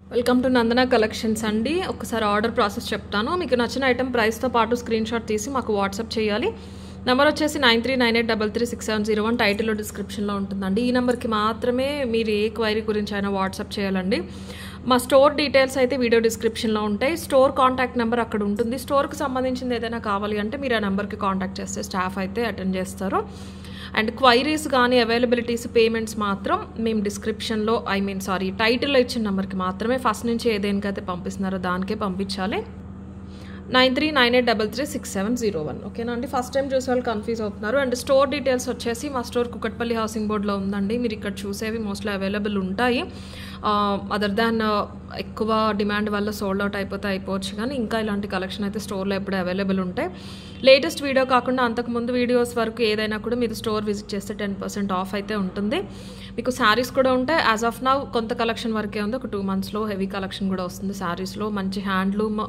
welcome to Nandana collections అండి ఒకసారి order process చెప్తాను మీకు నచ్చిన ఐటమ్ ప్రైస్తో పాటు స్క్రీన్ షాట్ తీసి మాకు వాట్సాప్ చేయాలి నెంబర్ వచ్చేసి nine three nine eight double three six seven zero one టైటిల్లో డిస్క్రిప్షన్లో ఉంటుందండి ఈ నెంబర్కి మాత్రమే మీరు ఏ క్వైరీ గురించి అయినా వాట్సాప్ చేయాలండి మా స్టోర్ డీటెయిల్స్ అయితే వీడియో డిస్క్రిప్షన్లో ఉంటాయి స్టోర్ కాంటాక్ట్ నెంబర్ అక్కడ ఉంటుంది స్టోర్కి సంబంధించింది ఏదైనా కావాలి అంటే మీరు ఆ నెంబర్కి కాంటాక్ట్ చేస్తే స్టాఫ్ అయితే అటెండ్ చేస్తారు అండ్ క్వైరీస్ కానీ అవైలబిలిటీస్ పేమెంట్స్ మాత్రం మేము డిస్క్రిప్షన్లో ఐ మీన్ సారీ టైటిల్లో ఇచ్చిన నెంబర్కి మాత్రమే ఫస్ట్ నుంచి ఏ దేనికైతే పంపిస్తున్నారో దానికే పంపించాలి nine three nine eight double three six seven zero one ఓకేనా అండి ఫస్ట్ టైం చూసే వాళ్ళు కన్ఫ్యూజ్ అవుతున్నారు అండ్ స్టోర్ డీటెయిల్స్ వచ్చేసి మా స్టోర్ కుకట్పల్లి హౌసింగ్ బోర్డ్లో ఉందండి మీరు ఇక్కడ చూసేవి మోస్ట్లీ అవైలబుల్ ఉంటాయి అదర్ దాన్ ఎక్కువ డిమాండ్ వల్ల సోల్డ్ అవుట్ అయిపోతే అయిపోవచ్చు కానీ ఇంకా ఇలాంటి కలెక్షన్ అయితే స్టోర్లో ఎప్పుడు అవైలబుల్ ఉంటాయి లేటెస్ట్ వీడియో కాకుండా అంతకుముందు వీడియోస్ వరకు ఏదైనా కూడా మీరు స్టోర్ విజిట్ చేస్తే టెన్ పర్సెంట్ ఆఫ్ అయితే ఉంటుంది మీకు శారీస్ కూడా ఉంటాయి యాజ్ ఆఫ్ నౌ కొంత కలెక్షన్ వరకే ఉంది ఒక టూ మంత్స్లో హెవీ కలెక్షన్ కూడా వస్తుంది శారీస్లో మంచి హ్యాండ్లూమ్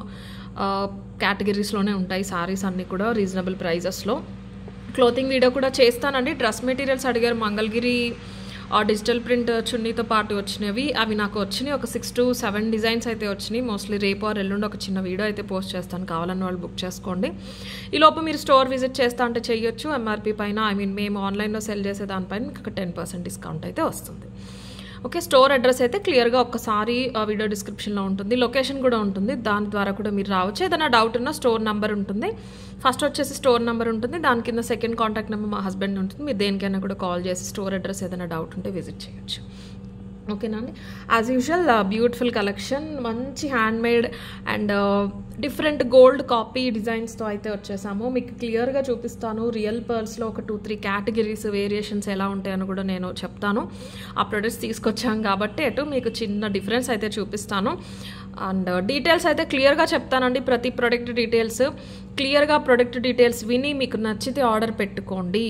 కేటగిరీస్లోనే ఉంటాయి శారీస్ అన్నీ కూడా రీజనబుల్ ప్రైజెస్లో క్లోతింగ్ వీడియో కూడా చేస్తానండి డ్రెస్ మెటీరియల్స్ అడిగారు మంగళగిరి ఆ డిజిటల్ ప్రింట్ చున్నీతో పాటు వచ్చినవి అవి నాకు వచ్చినాయి ఒక సిక్స్ టు సెవెన్ డిజైన్స్ అయితే వచ్చినాయి మోస్ట్లీ రేపు ఆర్ ఎల్లుండి ఒక చిన్న వీడియో అయితే పోస్ట్ చేస్తాను కావాలన్న వాళ్ళు బుక్ చేసుకోండి ఈ లోపు మీరు స్టోర్ విజిట్ చేస్తా అంటే చేయొచ్చు ఎంఆర్పీ పైన ఐ మీన్ మేము ఆన్లైన్లో సెల్ చేసే దానిపైన మీకు టెన్ పర్సెంట్ డిస్కౌంట్ అయితే వస్తుంది ఓకే స్టోర్ అడ్రస్ అయితే క్లియర్గా ఒక్కసారి వీడియో డిస్క్రిప్షన్లో ఉంటుంది లొకేషన్ కూడా ఉంటుంది దాని ద్వారా కూడా మీరు రావచ్చు ఏదైనా డౌట్ ఉన్నా స్టోర్ నెంబర్ ఉంటుంది ఫస్ట్ వచ్చేసి స్టోర్ నెంబర్ ఉంటుంది దాని కింద సెకండ్ కాంటాక్ట్ నెంబర్ మా హస్బెండ్ ఉంటుంది మీరు దేనికైనా కూడా కాల్ చేసి స్టోర్ అడ్రస్ ఏదైనా డౌట్ ఉంటే విజిట్ చేయొచ్చు ఓకేనా అండి యాజ్ యూజువల్ బ్యూటిఫుల్ కలెక్షన్ మంచి handmade and different gold copy డిజైన్స్తో అయితే వచ్చేసాము మీకు క్లియర్గా చూపిస్తాను రియల్ పర్ల్స్లో ఒక టూ త్రీ కేటగిరీస్ వేరియేషన్స్ ఎలా ఉంటాయని కూడా నేను చెప్తాను ఆ ప్రొడక్ట్స్ తీసుకొచ్చాం కాబట్టి అటు మీకు చిన్న డిఫరెన్స్ అయితే చూపిస్తాను అండ్ డీటెయిల్స్ అయితే క్లియర్గా చెప్తానండి ప్రతి ప్రోడక్ట్ డీటెయిల్స్ క్లియర్గా ప్రోడక్ట్ డీటెయిల్స్ విని మీకు నచ్చితే ఆర్డర్ పెట్టుకోండి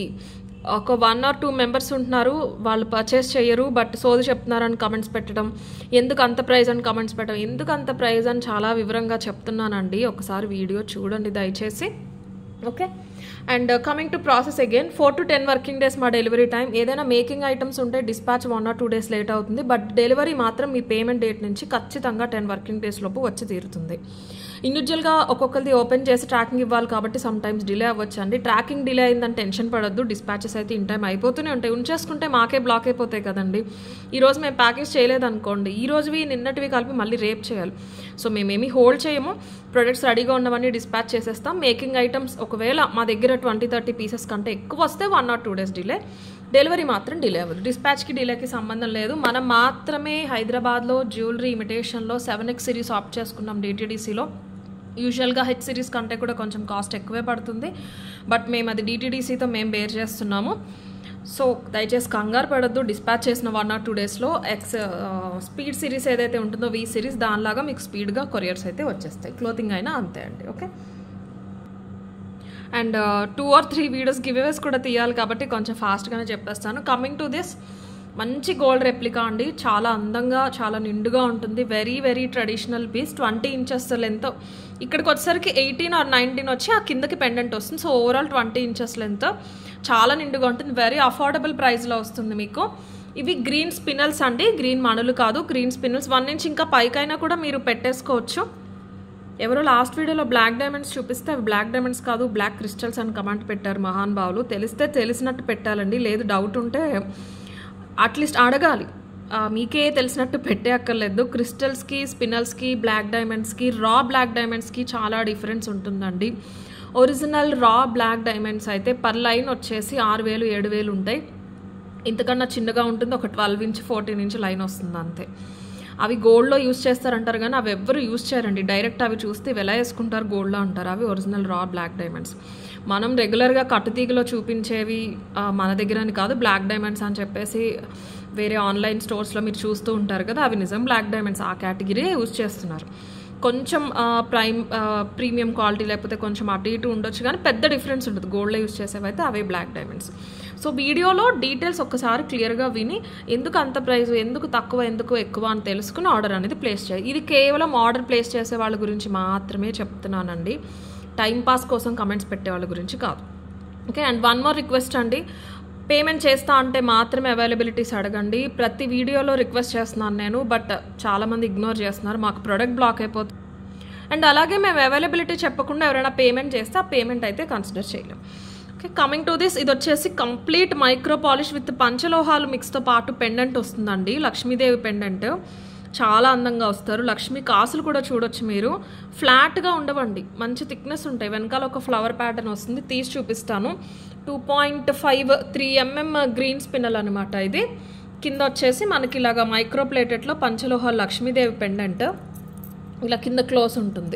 ఒక వన్ ఆర్ టూ మెంబర్స్ ఉంటున్నారు వాళ్ళు పర్చేస్ చేయరు బట్ సోది చెప్తున్నారని కమెంట్స్ పెట్టడం ఎందుకు అంత ప్రైస్ అని కమెంట్స్ పెట్టడం ఎందుకు అంత ప్రైస్ అని చాలా వివరంగా చెప్తున్నానండి ఒకసారి వీడియో చూడండి దయచేసి okay and coming to process again four to ten working days మా డెలివరీ టైం ఏదైనా మేకింగ్ ఐటమ్స్ ఉంటే dispatch one or two days late అవుతుంది బట్ డెలివరీ మాత్రం మీ పేమెంట్ డేట్ నుంచి ఖచ్చితంగా టెన్ వర్కింగ్ డేస్ లోపు వచ్చి తీరుతుంది ఇండివిజువల్గా ఒక్కొక్కరిది ఓపెన్ చేసి ట్రాకింగ్ ఇవ్వాలి కాబట్టి సమ్ టైమ్స్ డిలే అవ్వచ్చు అండి ట్రాకింగ్ డిలే అయిందని టెన్షన్ పడద్దు డిస్పాచెస్ అయితే ఇన్ టైం అయిపోతూనే ఉంటాయి ఉంచేసుకుంటే మాకే బ్లాక్ అయిపోతాయి కదండి ఈరోజు మేము ప్యాకేజ్ చేయలేదు అనుకోండి ఈ రోజువి నిన్నటివి కలిపి మళ్ళీ రేప్ చేయాలి సో మేమేమి హోల్డ్ చేయము ప్రొడక్ట్స్ రెడీగా ఉన్నవన్నీ డిస్పాచ్ చేసేస్తాం మేకింగ్ ఐటమ్స్ ఒకవేళ మా దగ్గర ట్వంటీ థర్టీ పీసెస్ కంటే ఎక్కువ వస్తే one or two days delay delivery మాత్రం డిలే అవ్వదు డిస్పాచ్కి డిలేకి సంబంధం లేదు మనం మాత్రమే హైదరాబాద్లో జ్యువెలరీ ఇమిటేషన్లో సెవెన్ ఎక్స్ సిరీస్ ఆప్ట్ చేసుకున్నాం డిటీడీసీలో యూజువల్గా హెచ్ సిరీస్ కంటే కూడా కొంచెం కాస్ట్ ఎక్కువే పడుతుంది బట్ మేము అది డిటీడీసీతో మేము బేర్ చేస్తున్నాము సో దయచేసి కంగారు పడద్దు డిస్పాచ్ చేసిన వన్ ఆర్ టూ డేస్లో ఎక్స్ స్పీడ్ సిరీస్ ఏదైతే ఉంటుందో వీ సిరీస్ దానిలాగా మీకు స్పీడ్గా కొరియర్స్ అయితే వచ్చేస్తాయి క్లోతింగ్ అయినా అంతే అండి okay and two or three videos giveaways కూడా తీయాలి కాబట్టి కొంచెం ఫాస్ట్గానే చెప్పేస్తాను కమింగ్ టు దిస్ మంచి గోల్డ్ రెప్లికా అండి చాలా అందంగా చాలా నిండుగా ఉంటుంది very very traditional piece twenty inches length ఇక్కడికి వచ్చేసరికి ఎయిటీన్ ఆర్ నైన్టీన్ వచ్చి ఆ కిందకి పెండెంట్ వస్తుంది so overall twenty inches length చాలా నిండుగా ఉంటుంది వెరీ అఫోర్డబుల్ ప్రైస్లో వస్తుంది మీకు ఇవి గ్రీన్ స్పినల్స్ అండి గ్రీన్ మణులు కాదు గ్రీన్ స్పినల్స్ వన్ నుంచి ఇంకా పైకైనా కూడా మీరు పెట్టేసుకోవచ్చు ఎవరో లాస్ట్ వీడియోలో బ్లాక్ డైమండ్స్ చూపిస్తే అవి బ్లాక్ డైమండ్స్ కాదు బ్లాక్ క్రిస్టల్స్ అని కమెంట్ పెట్టారు మహాన్ బావులు తెలిస్తే తెలిసినట్టు పెట్టాలండి లేదు డౌట్ ఉంటే అట్లీస్ట్ అడగాలి మీకే తెలిసినట్టు పెట్టే అక్కర్లేదు క్రిస్టల్స్కి స్పినల్స్కి బ్లాక్ డైమండ్స్కి రా బ్లాక్ డైమండ్స్కి చాలా డిఫరెన్స్ ఉంటుందండి ఒరిజినల్ రా బ్లాక్ డైమండ్స్ అయితే పర్ లైన్ వచ్చేసి ఆరు వేలు ఏడు వేలు ఉంటాయి ఇంతకన్నా చిన్నగా ఉంటుంది ఒక twelve inch fourteen inch line వస్తుంది అంతే అవి గోల్డ్లో యూస్ చేస్తారంటారు కానీ అవి ఎవ్వరు యూస్ చేయరండి డైరెక్ట్ అవి చూస్తే ఎలా వేసుకుంటారు గోల్డ్లో అంటారు అవి ఒరిజినల్ రా బ్లాక్ డైమండ్స్ మనం రెగ్యులర్గా కట్టుతీగలో చూపించేవి మన దగ్గర అని కాదు బ్లాక్ డైమండ్స్ అని చెప్పేసి వేరే ఆన్లైన్ స్టోర్స్లో మీరు చూస్తూ ఉంటారు కదా అవి నిజం బ్లాక్ డైమండ్స్ ఆ కేటగిరీ యూజ్ చేస్తున్నారు కొంచెం ప్రైమ్ ప్రీమియం క్వాలిటీ లేకపోతే కొంచెం అటు ఇటు ఉండొచ్చు కానీ పెద్ద డిఫరెన్స్ ఉంటుంది గోల్డ్లో యూజ్ చేసేవైతే అవే బ్లాక్ డైమండ్స్ సో వీడియోలో డీటెయిల్స్ ఒక్కసారి క్లియర్గా విని ఎందుకు అంత ప్రైస్ ఎందుకు తక్కువ ఎందుకు ఎక్కువ అని తెలుసుకుని ఆర్డర్ అనేది ప్లేస్ చేయాలి ఇది కేవలం ఆర్డర్ ప్లేస్ చేసే వాళ్ళ గురించి మాత్రమే చెప్తున్నానండి టైం పాస్ కోసం కమెంట్స్ పెట్టే వాళ్ళ గురించి కాదు okay and one more request అండి పేమెంట్ చేస్తా అంటే మాత్రమే అవైలబిలిటీస్ అడగండి ప్రతి వీడియోలో రిక్వెస్ట్ చేస్తున్నాను నేను బట్ చాలామంది ఇగ్నోర్ చేస్తున్నారు మాకు ప్రొడక్ట్ బ్లాక్ అయిపోతుంది అండ్ అలాగే మేము అవైలబిలిటీ చెప్పకుండా ఎవరైనా పేమెంట్ చేస్తే ఆ పేమెంట్ అయితే కన్సిడర్ చేయలేం ఓకే కమింగ్ టు దిస్ ఇది వచ్చేసి కంప్లీట్ మైక్రో పాలిష్ విత్ పంచలోహాలు మిక్స్తో పాటు పెండెంట్ వస్తుందండి లక్ష్మీదేవి పెండెంట్ చాలా అందంగా వస్తారు లక్ష్మీ కాసులు కూడా చూడొచ్చు మీరు ఫ్లాట్గా ఉండవండి మంచి థిక్నెస్ ఉంటాయి వెనకాల ఒక ఫ్లవర్ ప్యాటర్న్ వస్తుంది తీసి చూపిస్తాను two point five three MM green spinel అనమాట ఇది కింద వచ్చేసి మనకి ఇలాగా మైక్రో ప్లేటెట్లో పంచలోహాలు లక్ష్మీదేవి పెండెంట్ ఇలా కింద క్లోజ్ ఉంటుంది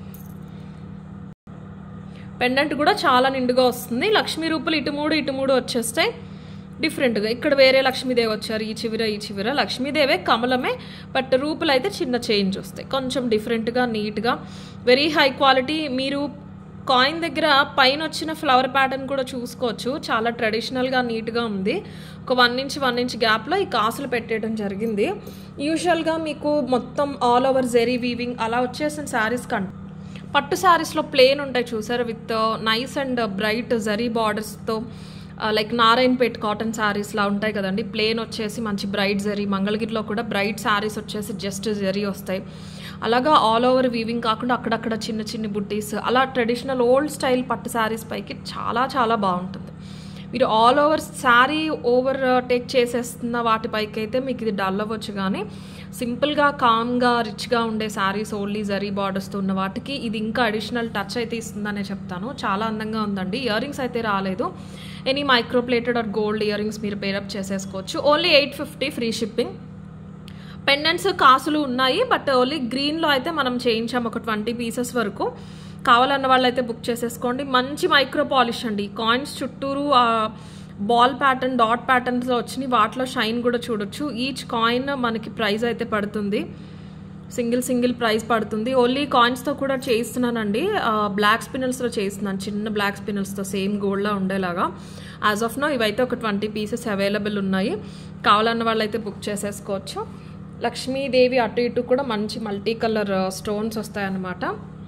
పెండెంట్ కూడా చాలా నిండుగా వస్తుంది లక్ష్మీ రూపులు ఇటు మూడు ఇటు మూడు వచ్చేస్తాయి డిఫరెంట్గా ఇక్కడ వేరే లక్ష్మీదేవి వచ్చారు ఈ చివర ఈ చివర లక్ష్మీదేవే కమలమే బట్ రూపులు అయితే చిన్న చేంజ్ వస్తాయి కొంచెం డిఫరెంట్గా నీట్గా వెరీ హై క్వాలిటీ మీరు కాయిన్ దగ్గర పైన వచ్చిన ఫ్లవర్ ప్యాటర్న్ కూడా చూసుకోవచ్చు చాలా ట్రెడిషనల్గా నీట్గా ఉంది ఒక వన్ ఇంచ్ వన్ ఇంచ్ గ్యాప్లో ఈ కాసులు పెట్టేయడం జరిగింది యూజువల్గా మీకు మొత్తం ఆల్ ఓవర్ జెరీ వీవింగ్ అలా వచ్చేసిన శారీస్ కంట పట్టు శారీస్లో ప్లేన్ ఉంటాయి చూసారు with nice and bright zari బార్డర్స్తో లైక్ నారాయణపేట్ కాటన్ శారీస్లా ఉంటాయి కదండి ప్లేన్ వచ్చేసి మంచి బ్రైట్ జరీ మంగళగిరిలో కూడా బ్రైట్ శారీస్ వచ్చేసి జస్ట్ జరీ వస్తాయి అలాగా ఆల్ ఓవర్ వీవింగ్ కాకుండా అక్కడక్కడ చిన్న చిన్న బుట్టీస్ అలా ట్రెడిషనల్ ఓల్డ్ స్టైల్ పట్టు శారీస్ పైకి చాలా చాలా బాగుంటుంది మీరు all over sari overtake చేసేస్తున్న వాటిపైకి అయితే మీకు ఇది డల్ అవ్వచ్చు కానీ సింపుల్గా కామ్గా రిచ్గా ఉండే శారీస్ ఓన్లీ జరీ బార్డర్స్తో ఉన్న వాటికి ఇది ఇంకా అడిషనల్ టచ్ అయితే ఇస్తుందనే చెప్తాను చాలా అందంగా ఉందండి ఇయర్ రింగ్స్ అయితే రాలేదు any microplated or gold earrings మీరు పేరప్ చేసేసుకోవచ్చు only eight fifty free shipping pendants కాసులు ఉన్నాయి బట్ ఓన్లీ గ్రీన్లో అయితే మనం చేయించాం ఒక ట్వంటీ పీసెస్ వరకు కావాలన్న వాళ్ళైతే బుక్ చేసేసుకోండి మంచి మైక్రో పాలిష్ అండి కాయిన్స్ చుట్టూరు బాల్ ప్యాటర్న్ డాట్ ప్యాటర్న్స్లో వచ్చినాయి వాటిలో షైన్ కూడా చూడొచ్చు ఈచ్ కాయిన్ మనకి ప్రైస్ అయితే పడుతుంది సింగిల్ సింగిల్ ప్రైస్ పడుతుంది ఓన్లీ కాయిన్స్తో కూడా చేయిస్తున్నానండి బ్లాక్ స్పిన్నల్స్లో చేయిస్తున్నాను చిన్న బ్లాక్ స్పిన్నల్స్తో సేమ్ గోల్డ్లా ఉండేలాగా యాజ్ ఆఫ్ నో ఇవైతే ఒక ట్వంటీ పీసెస్ అవైలబుల్ ఉన్నాయి కావాలన్న వాళ్ళైతే బుక్ చేసేసుకోవచ్చు లక్ష్మీదేవి అటు ఇటు కూడా మంచి మల్టీ కలర్ స్టోన్స్ వస్తాయన్నమాట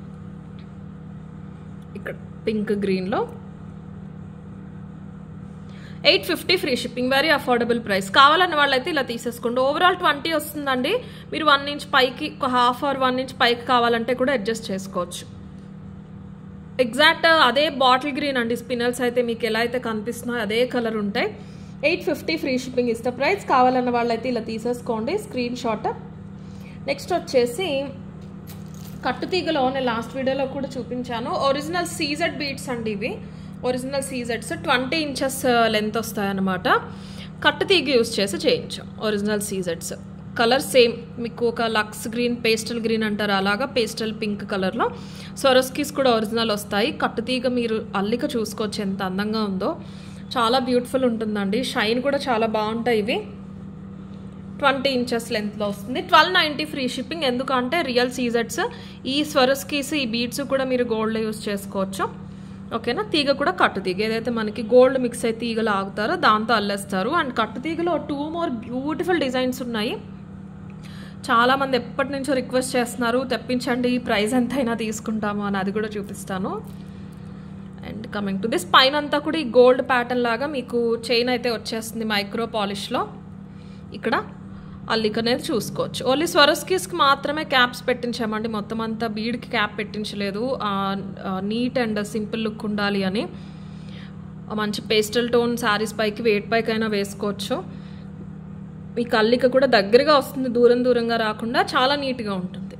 ఇక్కడ పింక్ గ్రీన్లో eight fifty free shipping very affordable price కావాలన్న వాళ్ళైతే ఇలా తీసేసుకోండి ఓవరాల్ ట్వంటీ వస్తుందండి మీరు వన్ ఇంచ్ పైకి ఒక హాఫ్ ఆర్ వన్ ఇంచ్ పైకి కావాలంటే కూడా అడ్జస్ట్ చేసుకోవచ్చు ఎగ్జాక్ట్ అదే బాటిల్ గ్రీన్ అండి స్పినల్స్ అయితే మీకు ఎలా అయితే కనిపిస్తున్నాయో అదే కలర్ ఉంటాయి ఎయిట్ ఫిఫ్టీ ఫ్రీ షిప్పింగ్ ఇస్తే ప్రైస్ కావాలన్న వాళ్ళైతే ఇలా తీసేసుకోండి స్క్రీన్ షాట్ నెక్స్ట్ వచ్చేసి కట్టుతీగలో నేను లాస్ట్ వీడియోలో కూడా చూపించాను ఒరిజినల్ సీజెడ్ బీట్స్ అండి ఇవి ఒరిజినల్ సీజెడ్స్ ట్వంటీ ఇంచెస్ లెంత్ వస్తాయన్నమాట కట్టుతీగ యూస్ చేసి చేయించాం ఒరిజినల్ సీజెడ్స్ కలర్ సేమ్ మీకు ఒక లక్స్ గ్రీన్ పేస్టల్ గ్రీన్ అంటారు అలాగా పేస్టల్ పింక్ కలర్లో సొరస్కీస్ కూడా ఒరిజినల్ వస్తాయి కట్టుతీగ మీరు అల్లిక చూసుకోవచ్చు ఎంత అందంగా ఉందో చాలా బ్యూటిఫుల్ ఉంటుందండి షైన్ కూడా చాలా బాగుంటాయి ఇవి ట్వంటీ ఇంచెస్ లెంత్లో వస్తుంది ట్వెల్వ్ నైంటీ ఫ్రీ షిప్పింగ్ ఎందుకంటే రియల్ సీజెట్స్ ఈ స్వరస్కీస్ ఈ బీడ్స్ కూడా మీరు గోల్డ్ యూస్ చేసుకోవచ్చు ఓకేనా తీగ కూడా కట్టు తీగ ఏదైతే మనకి గోల్డ్ మిక్స్ అయి తీగలు ఆగుతారో దాంతో అల్లేస్తారు అండ్ కట్టు తీగలో టూ మోర్ బ్యూటిఫుల్ డిజైన్స్ ఉన్నాయి చాలామంది ఎప్పటి నుంచో రిక్వెస్ట్ చేస్తున్నారు తెప్పించండి ప్రైస్ ఎంతైనా తీసుకుంటాము అని అది కూడా చూపిస్తాను అండ్ కమింగ్ టు దిస్ పైన అంతా కూడా ఈ గోల్డ్ ప్యాటర్న్ లాగా మీకు చైన్ అయితే వచ్చేస్తుంది మైక్రో పాలిష్లో ఇక్కడ అల్లిక అనేది చూసుకోవచ్చు ఓన్లీ స్వరస్కీస్కి మాత్రమే క్యాప్స్ పెట్టించామండి మొత్తం అంతా బీడ్కి క్యాప్ పెట్టించలేదు నీట్ అండ్ సింపుల్ లుక్ ఉండాలి అని మంచి పేస్టల్ టోన్ శారీస్ పైకి వేట్ పైకైనా వేసుకోవచ్చు మీ కల్లిక కూడా దగ్గరగా వస్తుంది దూరం దూరంగా రాకుండా చాలా నీట్గా ఉంటుంది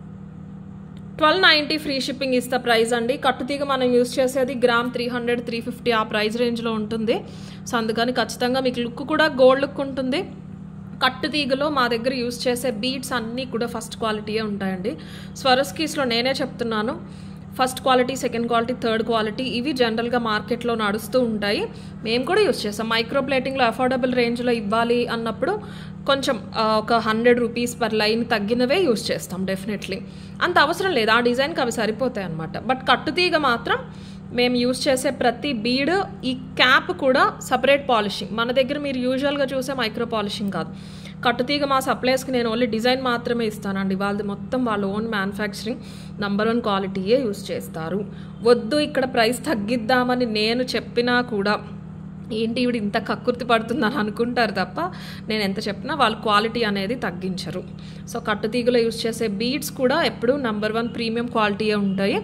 ట్వెల్వ్ నైంటీ ఫ్రీ షిప్పింగ్ ఇస్తా ప్రైస్ అండి కట్టుతీగ మనం యూస్ చేసేది gram three hundred three fifty ఆ ప్రైస్ రేంజ్లో ఉంటుంది సో అందుకని ఖచ్చితంగా మీకు లుక్ కూడా గోల్డ్ లుక్ ఉంటుంది కట్టుతీగలో మా దగ్గర యూస్ చేసే బీడ్స్ అన్నీ కూడా ఫస్ట్ క్వాలిటీయే ఉంటాయండి స్వరస్కీస్లో నేనే చెప్తున్నాను first quality second quality third quality ఇవి జనరల్గా మార్కెట్లో నడుస్తూ ఉంటాయి మేము కూడా యూస్ చేస్తాం మైక్రో ప్లేటింగ్లో అఫోర్డబుల్ రేంజ్లో ఇవ్వాలి అన్నప్పుడు కొంచెం ఒక హండ్రెడ్ రూపీస్ పర్ లైన్ తగ్గినవే యూస్ చేస్తాం డెఫినెట్లీ అంత అవసరం లేదు ఆ డిజైన్కి అవి సరిపోతాయి అనమాట బట్ కట్టుతీగ మాత్రం మేము యూస్ చేసే ప్రతి బీడ్ ఈ క్యాప్ కూడా సపరేట్ పాలిషింగ్ మన దగ్గర మీరు యూజువల్గా చూసే మైక్రో పాలిషింగ్ కాదు కట్టుతీగ మా సప్లైస్కి నేను ఓన్లీ డిజైన్ మాత్రమే ఇస్తానండి వాళ్ళది మొత్తం వాళ్ళ ఓన్ మ్యానుఫ్యాక్చరింగ్ నంబర్ వన్ క్వాలిటీయే యూస్ చేస్తారు వద్దు ఇక్కడ ప్రైస్ తగ్గిద్దామని నేను చెప్పినా కూడా ఏంటి ఈవిడ ఇంత కక్కుర్తి పడుతుందని అనుకుంటారు తప్ప నేను ఎంత చెప్పినా వాళ్ళు క్వాలిటీ అనేది తగ్గించరు సో కట్టుతీగలో యూజ్ చేసే బీడ్స్ కూడా ఎప్పుడు నెంబర్ వన్ ప్రీమియం క్వాలిటీయే ఉంటాయి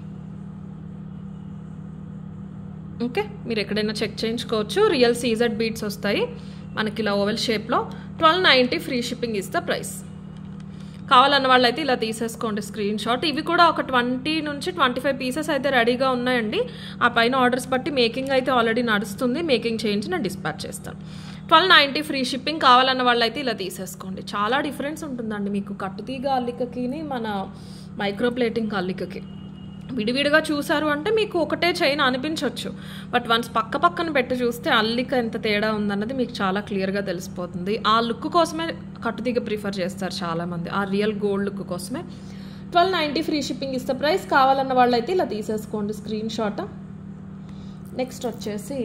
ఓకే మీరు ఎక్కడైనా చెక్ చేయించుకోవచ్చు రియల్ సీజెడ్ బీడ్స్ వస్తాయి మనకి ఇలా ఓవెల్ షేప్లో twelve ninety free shipping is the price కావాలన్న వాళ్ళైతే ఇలా తీసేసుకోండి స్క్రీన్ షాట్ ఇవి కూడా ఒక ట్వంటీ నుంచి ట్వంటీ ఫైవ్ పీసెస్ అయితే రెడీగా ఉన్నాయండి ఆ పైన ఆర్డర్స్ బట్టి మేకింగ్ అయితే ఆల్రెడీ నడుస్తుంది మేకింగ్ చేయించి నేను డిస్పాచ్ చేస్తాను ట్వెల్వ్ నైంటీ ఫ్రీ షిప్పింగ్ కావాలన్న వాళ్ళైతే ఇలా తీసేసుకోండి చాలా డిఫరెన్స్ ఉంటుందండి మీకు కట్టుతీగ అల్లికకి మన మైక్రో ప్లేటింగ్ అల్లికకి విడివిడిగా చూసారు అంటే మీకు ఒకటే చైన్ అనిపించవచ్చు బట్ వన్స్ పక్క పక్కన పెట్టి చూస్తే అల్లిక ఎంత తేడా ఉందన్నది మీకు చాలా క్లియర్గా తెలిసిపోతుంది ఆ లుక్ కోసమే కట్టుదిగ ప్రిఫర్ చేస్తారు చాలామంది ఆ రియల్ గోల్డ్ లుక్ కోసమే ట్వెల్వ్ నైంటీ ఫ్రీ షిప్పింగ్ ఇస్తే ప్రైస్ కావాలన్న వాళ్ళైతే ఇలా తీసేసుకోండి స్క్రీన్ షాట్ నెక్స్ట్ వచ్చేసి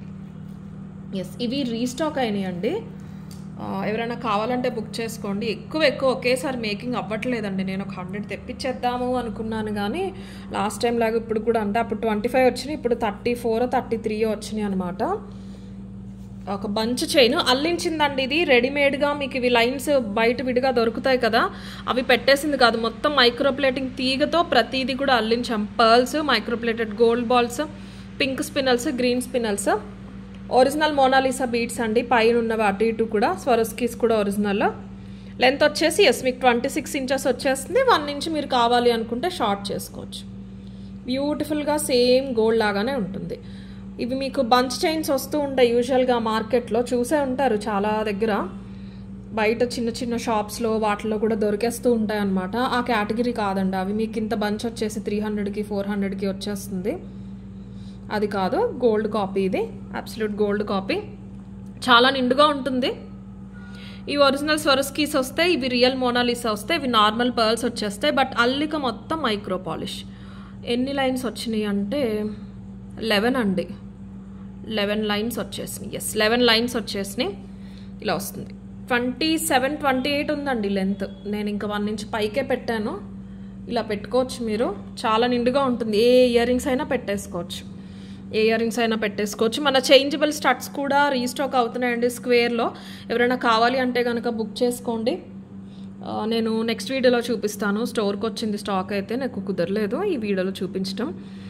ఎస్ ఇవి రీస్టాక్ అయినాయండి ఆ, ఎవరైనా కావాలంటే బుక్ చేసుకోండి ఎక్కువ ఎక్కువ ఒకేసారి మేకింగ్ అవ్వట్లేదండి నేను ఒక హండ్రెడ్ తెప్పించేద్దాము అనుకున్నాను కానీ లాస్ట్ టైం లాగా ఇప్పుడు కూడా అంటే అప్పుడు ట్వంటీ ఫైవ్ వచ్చినాయి ఇప్పుడు థర్టీ ఫోర్ థర్టీ త్రీ వచ్చినాయి అనమాట ఒక బంచ్ చైన్ అల్లించిందండి ఇది రెడీమేడ్గా మీకు ఇవి లైన్స్ బయట విడిగా దొరుకుతాయి కదా అవి పెట్టేసింది కాదు మొత్తం మైక్రోప్లేటింగ్ తీగతో ప్రతిదీ కూడా అల్లించాం pearls microplated gold balls pink spinels green spinels original Mona Lisa beads అండి పైన ఉన్నవి అటు ఇటు కూడా స్వరస్కీస్ కూడా ఒరిజినల్ లెంత్ వచ్చేసి ఎస్ మీకు ట్వంటీ సిక్స్ ఇంచెస్ వచ్చేస్తుంది వన్ ఇంచ్ మీరు కావాలి అనుకుంటే షార్ట్ చేసుకోవచ్చు బ్యూటిఫుల్గా సేమ్ గోల్డ్ లాగానే ఉంటుంది ఇవి మీకు బంచ్ చైన్స్ వస్తూ ఉంటాయి యూజువల్గా మార్కెట్లో చూసే ఉంటారు చాలా దగ్గర బయట చిన్న చిన్న షాప్స్లో వాటిలో కూడా దొరికేస్తూ ఉంటాయి అన్నమాట ఆ కేటగిరీ కాదండి అవి మీకు ఇంత బంచ్ వచ్చేసి త్రీ హండ్రెడ్కి ఫోర్ హండ్రెడ్కి వచ్చేస్తుంది అది కాదు గోల్డ్ కాపీ ఇది అబ్సల్యూట్ గోల్డ్ కాపీ చాలా నిండుగా ఉంటుంది ఈ ఒరిజినల్ స్వరస్కీస్ వస్తే ఇవి రియల్ మోనాలిసా వస్తే ఇవి నార్మల్ పర్ల్స్ వచ్చేస్తాయి బట్ అల్లిక మొత్తం మైక్రో పాలిష్ ఎన్ని లైన్స్ వచ్చినాయి అంటే లెవెన్ అండి లెవెన్ లైన్స్ వచ్చేసినాయి ఎస్ లెవెన్ లైన్స్ వచ్చేసినాయి ఇలా వస్తుంది ట్వంటీ సెవెన్ ట్వంటీ ఎయిట్ ఉందండి లెంత్ నేను ఇంకా వన్ ఇంచ్ పైకే పెట్టాను ఇలా పెట్టుకోవచ్చు మీరు చాలా నిండుగా ఉంటుంది ఏ ఇయర్ రింగ్స్ అయినా పెట్టేసుకోవచ్చు ఏ ఇయర్ రింగ్స్ అయినా పెట్టేసుకోవచ్చు మన చేంజబుల్ స్టడ్స్ కూడా రీస్టాక్ అవుతున్నాయండి స్క్వేర్లో ఎవరైనా కావాలి అంటే కనుక బుక్ చేసుకోండి ఆ, నేను నెక్స్ట్ వీడియోలో చూపిస్తాను స్టోర్కి వచ్చింది స్టాక్ అయితే నాకు కుదరలేదు ఈ వీడియోలో చూపించడం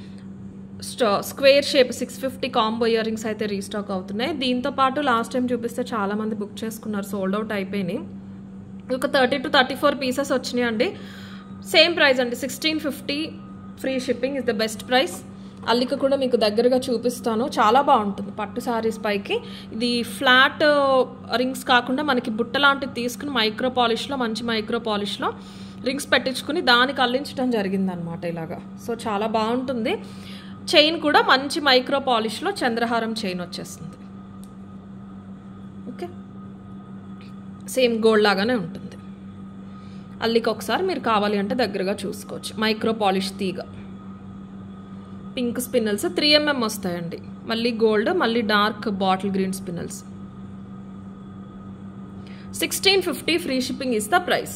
స్టా square shape six fifty combo earrings అయితే రీస్టాక్ అవుతున్నాయి దీంతో పాటు లాస్ట్ టైం చూపిస్తే చాలామంది బుక్ చేసుకున్నారు సోల్డ్ అవుట్ అయిపోయినాయి ఒక thirty two thirty four pieces వచ్చినాయి అండి సేమ్ ప్రైస్ అండి sixteen fifty free shipping is the best price అల్లిక కూడా మీకు దగ్గరగా చూపిస్తాను చాలా బాగుంటుంది పట్టు శారీస్ పైకి ఇది ఫ్లాట్ రింగ్స్ కాకుండా మనకి బుట్ట లాంటిది తీసుకుని మైక్రో పాలిష్లో మంచి మైక్రో పాలిష్లో రింగ్స్ పెట్టించుకుని దానికి అల్లించడం జరిగిందనమాట ఇలాగా సో చాలా బాగుంటుంది చైన్ కూడా మంచి మైక్రో పాలిష్లో చంద్రహారం చైన్ వచ్చేస్తుంది ఓకే సేమ్ గోల్డ్ లాగానే ఉంటుంది అల్లికి ఒకసారి మీరు కావాలి అంటే దగ్గరగా చూసుకోవచ్చు మైక్రో పాలిష్ తీగ పింక్ స్పిన్నల్స్ త్రీ ఎంఎం వస్తాయండి మళ్ళీ గోల్డ్ మళ్ళీ dark bottle green spinels sixteen fifty free shipping is the price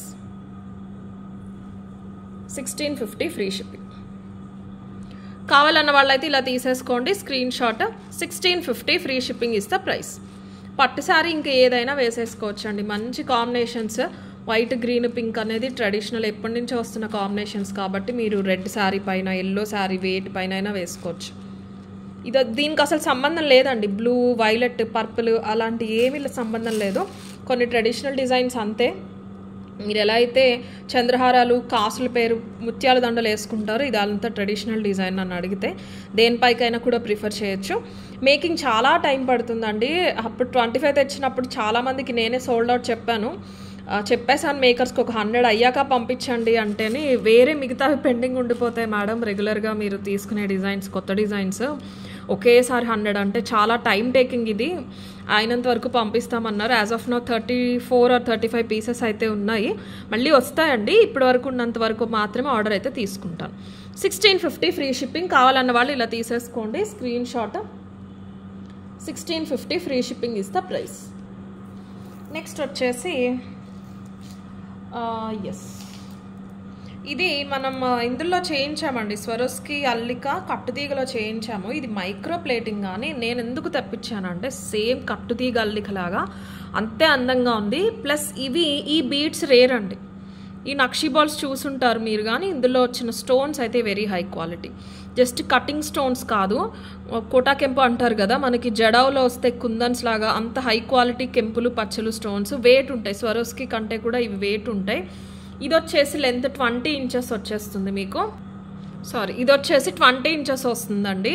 sixteen fifty free shipping కావాలన్న వాళ్ళైతే ఇలా తీసేసుకోండి screen shot sixteen fifty free shipping is the price పట్టు శారీ ఇంకా ఏదైనా వేసేసుకోవచ్చు అండి మంచి కాంబినేషన్స్ వైట్ గ్రీన్ పింక్ అనేది ట్రెడిషనల్ ఎప్పటి నుంచో వస్తున్న కాంబినేషన్స్ కాబట్టి మీరు రెడ్ శారీ పైన ఎల్లో శారీ వేటి పైన అయినా వేసుకోవచ్చు ఇది దీనికి అసలు సంబంధం లేదండి బ్లూ వైలెట్ పర్పుల్ అలాంటి ఏమీ సంబంధం లేదు కొన్ని ట్రెడిషనల్ డిజైన్స్ అంతే మీరు ఎలా అయితే చంద్రహారాలు కాసుల పేరు ముత్యాల దండలు వేసుకుంటారో ఇది అంతా ట్రెడిషనల్ డిజైన్ నన్ను అడిగితే దేనిపైకైనా కూడా ప్రిఫర్ చేయొచ్చు మేకింగ్ చాలా టైం పడుతుందండి అప్పుడు ట్వంటీ ఫైవ్ తెచ్చినప్పుడు చాలామందికి నేనే సోల్డ్ అవుట్ చెప్పాను ఆ, చెప్పేసాను మేకర్స్కి ఒక హండ్రెడ్ అయ్యాక పంపించండి అంటేని వేరే మిగతావి పెండింగ్ ఉండిపోతాయి మేడం రెగ్యులర్గా మీరు తీసుకునే డిజైన్స్ కొత్త డిజైన్స్ ఒకేసారి హండ్రెడ్ అంటే చాలా టైం టేకింగ్ ఇది అయినంత వరకు పంపిస్తామన్నారు as of now thirty four or thirty five pieces అయితే ఉన్నాయి మళ్ళీ వస్తాయండి ఇప్పటి వరకు ఉన్నంత వరకు మాత్రమే ఆర్డర్ అయితే తీసుకుంటాను సిక్స్టీన్ ఫిఫ్టీ ఫ్రీ షిప్పింగ్ కావాలన్న వాళ్ళు ఇలా తీసేసుకోండి screen shot sixteen fifty free shipping is the price next వచ్చేసి ఎస్ ఇది మనం ఆ, ఇందులో చేయించామండి స్వరోస్కి అల్లిక కట్టుతీగలో చేయించాము ఇది మైక్రో ప్లేటింగ్ కానీ నేను ఎందుకు తెప్పించానంటే సేమ్ కట్టుతీగ అల్లిక లాగా అంతే అందంగా ఉంది ప్లస్ ఇవి ఈ బీడ్స్ రేర్ అండి ఈ నక్షీ బాల్స్ చూసుంటారు మీరు కానీ ఇందులో వచ్చిన స్టోన్స్ అయితే very high quality just cutting stones కాదు కోటా కెంపు అంటారు కదా మనకి జడావులో వస్తే కుందన్స్ లాగా అంత హై క్వాలిటీ కెంపులు పచ్చలు స్టోన్స్ వెయిట్ ఉంటాయి స్వరోస్కి కంటే కూడా ఇవి వెయిట్ ఉంటాయి ఇది వచ్చేసి లెంత్ ట్వంటీ ఇంచెస్ వచ్చేస్తుంది మీకు సారీ ఇది వచ్చేసి ట్వంటీ ఇంచెస్ వస్తుందండి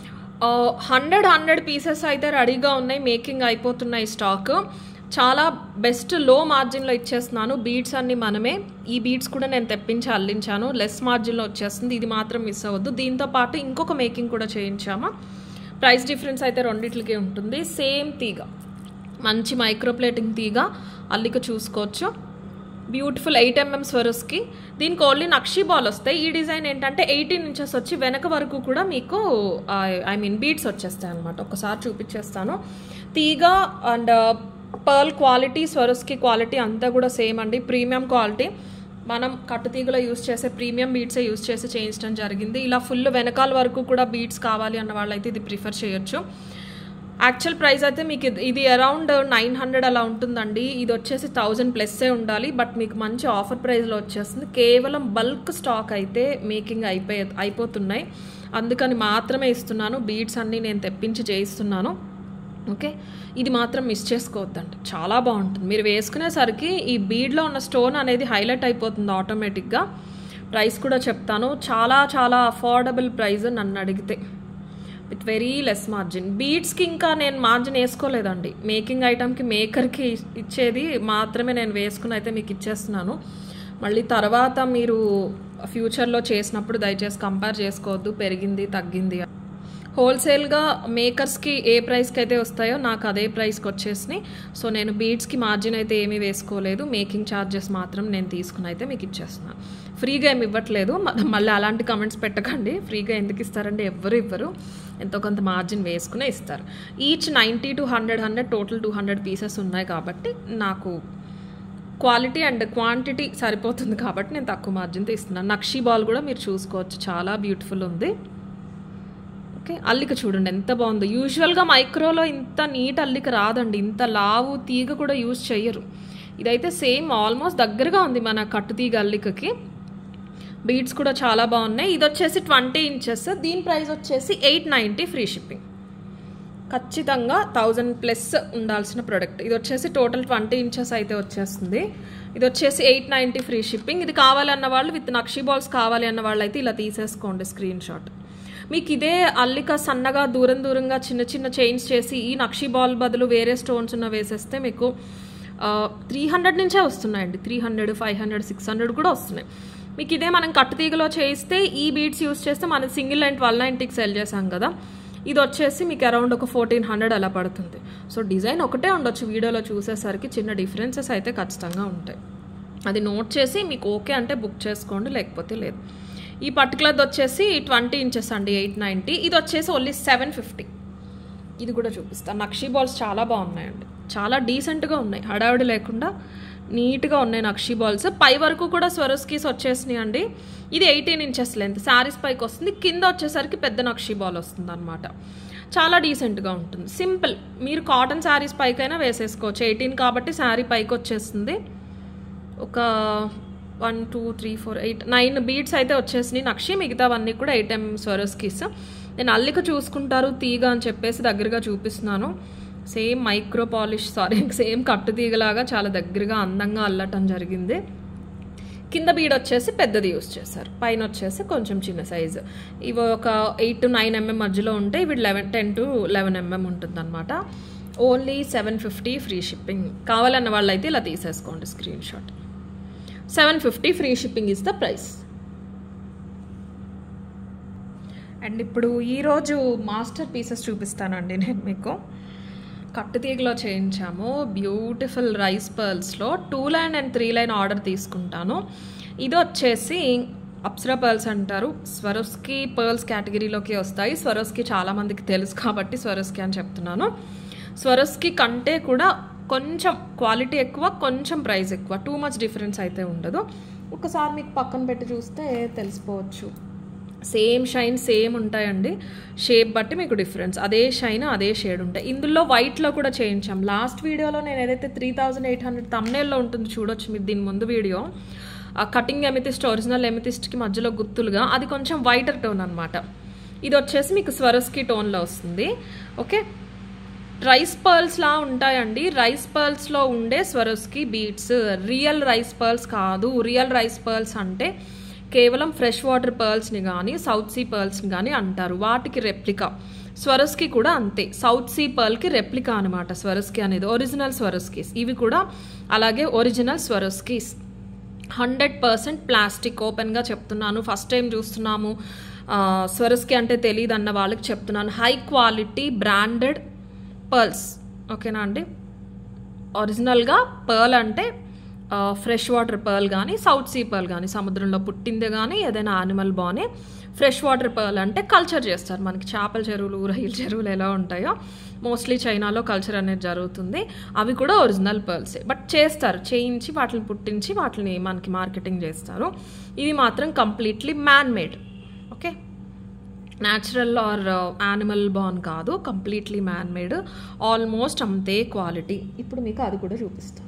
హండ్రెడ్ హండ్రెడ్ పీసెస్ అయితే రెడీగా ఉన్నాయి మేకింగ్ అయిపోతున్నాయి స్టాక్ చాలా బెస్ట్ లో మార్జిన్లో ఇచ్చేస్తున్నాను బీడ్స్ అన్ని మనమే ఈ బీడ్స్ కూడా నేను తెప్పించి అల్లించాను లెస్ మార్జిన్లో వచ్చేస్తుంది ఇది మాత్రం మిస్ అవ్వద్దు దీంతో పాటు ఇంకొక మేకింగ్ కూడా చేయించాము ప్రైస్ డిఫరెన్స్ అయితే రెండిట్లకి ఉంటుంది సేమ్ తీగ మంచి మైక్రోప్లేటింగ్ తీగ అల్లిక చూసుకోవచ్చు బ్యూటిఫుల్ ఎయిట్ ఎంఎం స్వరస్కి దీనికి ఓన్లీ నక్షీ బాల్ వస్తాయి ఈ డిజైన్ ఏంటంటే ఎయిటీన్ ఇంచెస్ వచ్చి వెనక వరకు కూడా మీకు ఐ మీన్ బీడ్స్ వచ్చేస్తాయి అనమాట ఒకసారి చూపించేస్తాను తీగ and pearl quality Swarovski quality అంతా కూడా సేమ్ అండి ప్రీమియం క్వాలిటీ మనం కట్టుతీగలో యూస్ చేసే ప్రీమియం బీడ్సే యూస్ చేసి చేయించడం జరిగింది ఇలా ఫుల్ వెనకాల వరకు కూడా బీడ్స్ కావాలి అన్న వాళ్ళైతే ఇది ప్రిఫర్ చేయొచ్చు యాక్చువల్ ప్రైస్ అయితే మీకు ఇది- ఇది అరౌండ్ నైన్ హండ్రెడ్ అలా ఉంటుందండి ఇది వచ్చేసి థౌజండ్ ప్లస్సే ఉండాలి బట్ మీకు మంచి ఆఫర్ ప్రైస్లో వచ్చేస్తుంది కేవలం బల్క్ స్టాక్ అయితే మేకింగ్ అయిపోయే అయిపోతున్నాయి అందుకని మాత్రమే ఇస్తున్నాను బీడ్స్ అన్నీ నేను తెప్పించి చేయిస్తున్నాను ఓకే ఇది మాత్రం మిస్ చేసుకోవద్దండి చాలా బాగుంటుంది మీరు వేసుకునేసరికి ఈ బీడ్లో ఉన్న స్టోన్ అనేది హైలైట్ అయిపోతుంది ఆటోమేటిక్గా ప్రైస్ కూడా చెప్తాను చాలా చాలా అఫోర్డబుల్ ప్రైస్ నన్ను అడిగితే విత్ వెరీ లెస్ మార్జిన్ బీడ్స్కి ఇంకా నేను మార్జిన్ వేసుకోలేదండి మేకింగ్ ఐటమ్కి మేకర్కి ఇచ్చేది మాత్రమే నేను వేసుకుని అయితే మీకు ఇచ్చేస్తున్నాను మళ్ళీ తర్వాత మీరు ఫ్యూచర్లో చేసినప్పుడు దయచేసి కంపేర్ చేసుకోవద్దు పెరిగింది తగ్గింది హోల్సేల్గా మేకర్స్కి ఏ ప్రైస్కి అయితే వస్తాయో నాకు అదే ప్రైస్కి వచ్చేసినాయి సో నేను బీడ్స్కి మార్జిన్ అయితే ఏమీ వేసుకోలేదు మేకింగ్ ఛార్జెస్ మాత్రం నేను తీసుకుని అయితే మీకు ఇచ్చేస్తున్నాను ఫ్రీగా ఏమి ఇవ్వట్లేదు మ- మళ్ళీ అలాంటి కమెంట్స్ పెట్టకండి ఫ్రీగా ఎందుకు ఇస్తారండి ఎవ్వరు ఇవ్వరు ఎంతో కొంత మార్జిన్ వేసుకునే ఇస్తారు each ninety to hundred hundred total two hundred pieces ఉన్నాయి కాబట్టి నాకు క్వాలిటీ అండ్ క్వాంటిటీ సరిపోతుంది కాబట్టి నేను తక్కువ మార్జిన్తో ఇస్తున్నాను నక్షీ బాల్ కూడా మీరు చూసుకోవచ్చు చాలా బ్యూటిఫుల్ ఉంది ఓకే అల్లిక చూడండి ఎంత బాగుందో యూజువల్గా మైక్రోలో ఇంత నీట్ అల్లిక రాదండి ఇంత లావు తీగ కూడా యూజ్ చెయ్యరు ఇదైతే సేమ్ ఆల్మోస్ట్ దగ్గరగా ఉంది మన కట్టు తీగ అల్లికకి బీడ్స్ కూడా చాలా బాగున్నాయి ఇది వచ్చేసి ట్వంటీ ఇంచెస్ దీని ప్రైస్ వచ్చేసి ఎయిట్ నైంటీ ఫ్రీ షిప్పింగ్ ఖచ్చితంగా థౌజండ్ ప్లస్ ఉండాల్సిన ప్రోడక్ట్ ఇది వచ్చేసి టోటల్ ట్వంటీ ఇంచెస్ అయితే వచ్చేస్తుంది ఇది వచ్చేసి ఎయిట్ నైంటీ ఫ్రీ షిప్పింగ్ ఇది కావాలన్న వాళ్ళు విత్ నక్షీ బాల్స్ కావాలి అన్న వాళ్ళు అయితే ఇలా తీసేసుకోండి స్క్రీన్ షాట్ మీకు ఇదే అల్లిక సన్నగా దూరం దూరంగా చిన్న చిన్న చైన్స్ చేసి ఈ నక్షీ బాల్ బదులు వేరే స్టోన్స్ ఉన్న వేసేస్తే మీకు త్రీ హండ్రెడ్ నుంచే వస్తున్నాయండి three hundred five hundred six hundred కూడా వస్తున్నాయి మీకు ఇదే మనం కట్టుతీగలో చేయిస్తే ఈ బీడ్స్ యూస్ చేస్తే మనం సింగిల్ లైన్ ట్వెల్వ్ నైంటీకి సెల్ చేసాం కదా ఇది వచ్చేసి మీకు అరౌండ్ ఒక ఫోర్టీన్ హండ్రెడ్ అలా పడుతుంది సో డిజైన్ ఒకటే ఉండొచ్చు వీడియోలో చూసేసరికి చిన్న డిఫరెన్సెస్ అయితే ఖచ్చితంగా ఉంటాయి అది నోట్ చేసి మీకు ఓకే అంటే బుక్ చేసుకోండి లేకపోతే లేదు ఈ పర్టికులర్ది వచ్చేసి ట్వంటీ ఇంచెస్ అండి ఎయిట్ నైంటీ ఇది వచ్చేసి ఓన్లీ సెవెన్ ఫిఫ్టీ ఇది కూడా చూపిస్తాను నక్షీ బాల్స్ చాలా బాగున్నాయండి చాలా డీసెంట్గా ఉన్నాయి హడావిడి లేకుండా నీట్గా ఉన్నాయి నక్షీ బాల్స్ పై వరకు కూడా స్వరస్కీస్ వచ్చేసినాయి అండి ఇది ఎయిటీన్ ఇంచెస్ లెంత్ శారీస్ పైకి వస్తుంది కింద వచ్చేసరికి పెద్ద నక్షీ బాల్ వస్తుంది అనమాట చాలా డీసెంట్గా ఉంటుంది సింపుల్ మీరు కాటన్ శారీస్ పైకైనా వేసేసుకోవచ్చు ఎయిటీన్ కాబట్టి శారీ పైకి వచ్చేస్తుంది ఒక one two three four eight nine beads అయితే వచ్చేసినాయి నక్షి మిగతావన్నీ కూడా ఎయిట్ ఎం స్వరస్కిస్ నేను అల్లిక చూసుకుంటారు తీగ అని చెప్పేసి దగ్గరగా చూపిస్తున్నాను same micro polish sorry same కట్టు తీగలాగా చాలా దగ్గరగా అందంగా అల్లటం జరిగింది కింద బీడ్ వచ్చేసి పెద్దది యూస్ చేశారు పైన వచ్చేసి కొంచెం చిన్న సైజు ఇవి ఒక ఎయిట్ టు నైన్ ఎంఎం మధ్యలో ఉంటే ఇవి eleven ten to eleven mm ఉంటుంది అనమాట only seven fifty free shipping కావాలన్న వాళ్ళైతే ఇలా తీసేసుకోండి screen shot seven fifty free shipping is the price and ఇప్పుడు ఈరోజు మాస్టర్ పీసెస్ చూపిస్తానండి నేను మీకు కట్టుతీగలో చేయించాము బ్యూటిఫుల్ రైస్ పర్ల్స్లో two line and three line order తీసుకుంటాను ఇది వచ్చేసి అప్సరా పర్ల్స్ అంటారు స్వరోస్కి పర్ల్స్ కేటగిరీలోకి వస్తాయి స్వరోస్కి చాలామందికి తెలుసు కాబట్టి స్వరోస్కి అని చెప్తున్నాను స్వరోస్కి కంటే కూడా కొంచెం క్వాలిటీ ఎక్కువ కొంచెం ప్రైస్ ఎక్కువ టూ మచ్ డిఫరెన్స్ అయితే ఉండదు ఒకసారి మీకు పక్కన పెట్టి చూస్తే తెలిసిపోవచ్చు సేమ్ షైన్ సేమ్ ఉంటాయండి షేప్ బట్టి మీకు డిఫరెన్స్ అదే షైన్ అదే షేడ్ ఉంటాయి ఇందులో వైట్లో కూడా చేయించాం లాస్ట్ వీడియోలో నేను ఏదైతే త్రీ థౌజండ్ ఎయిట్ హండ్రెడ్ తమ్నేల్లో ఉంటుంది చూడొచ్చు మీరు దీని ముందు వీడియో ఆ కటింగ్ ఎమితిస్ట్ ఒరిజినల్ ఎమితిస్ట్కి మధ్యలో గుర్తులుగా అది కొంచెం వైటర్ టోన్ అనమాట ఇది వచ్చేసి మీకు స్వరస్కి టోన్లో వస్తుంది ఓకే రైస్ పర్ల్స్ లా ఉంటాయండి రైస్ పర్ల్స్లో ఉండే Swarovski beads real rice pearls కాదు రియల్ రైస్ పర్ల్స్ అంటే కేవలం ఫ్రెష్ వాటర్ పర్ల్స్ని కానీ సౌత్ సీ పర్ల్స్ని కానీ అంటారు వాటికి రెప్లికా స్వరస్కి కూడా అంతే సౌత్ సీ పర్ల్కి రెప్లికా అనమాట స్వరస్కి అనేది ఒరిజినల్ స్వరస్కీస్ ఇవి కూడా అలాగే original Swarovskis hundred percent plastic ఓపెన్గా చెప్తున్నాను ఫస్ట్ టైం చూస్తున్నాము స్వరస్కి అంటే తెలియదు అన్న వాళ్ళకి చెప్తున్నాను హై క్వాలిటీ బ్రాండెడ్ పర్ల్స్ ఓకేనా అండి ఒరిజినల్గా పర్ల్ అంటే ఫ్రెష్ వాటర్ పర్ల్ కానీ సౌత్ సీ పర్ల్ కానీ సముద్రంలో పుట్టిందే కానీ ఏదైనా యానిమల్ బానే ఫ్రెష్ వాటర్ పర్ల్ అంటే కల్చర్ చేస్తారు మనకి చేపల చెరువులు రొయ్యల చెరువులు ఎలా ఉంటాయో మోస్ట్లీ చైనాలో కల్చర్ అనేది జరుగుతుంది అవి కూడా ఒరిజినల్ పర్ల్సే బట్ చేస్తారు చేయించి వాటిని పుట్టించి వాటిని మనకి మార్కెటింగ్ చేస్తారు ఇవి మాత్రం completely man made okay natural or animal born కాదు కంప్లీట్లీ మ్యాన్ మేడ్ ఆల్మోస్ట్ అంతే క్వాలిటీ ఇప్పుడు మీకు అది కూడా చూపిస్తాను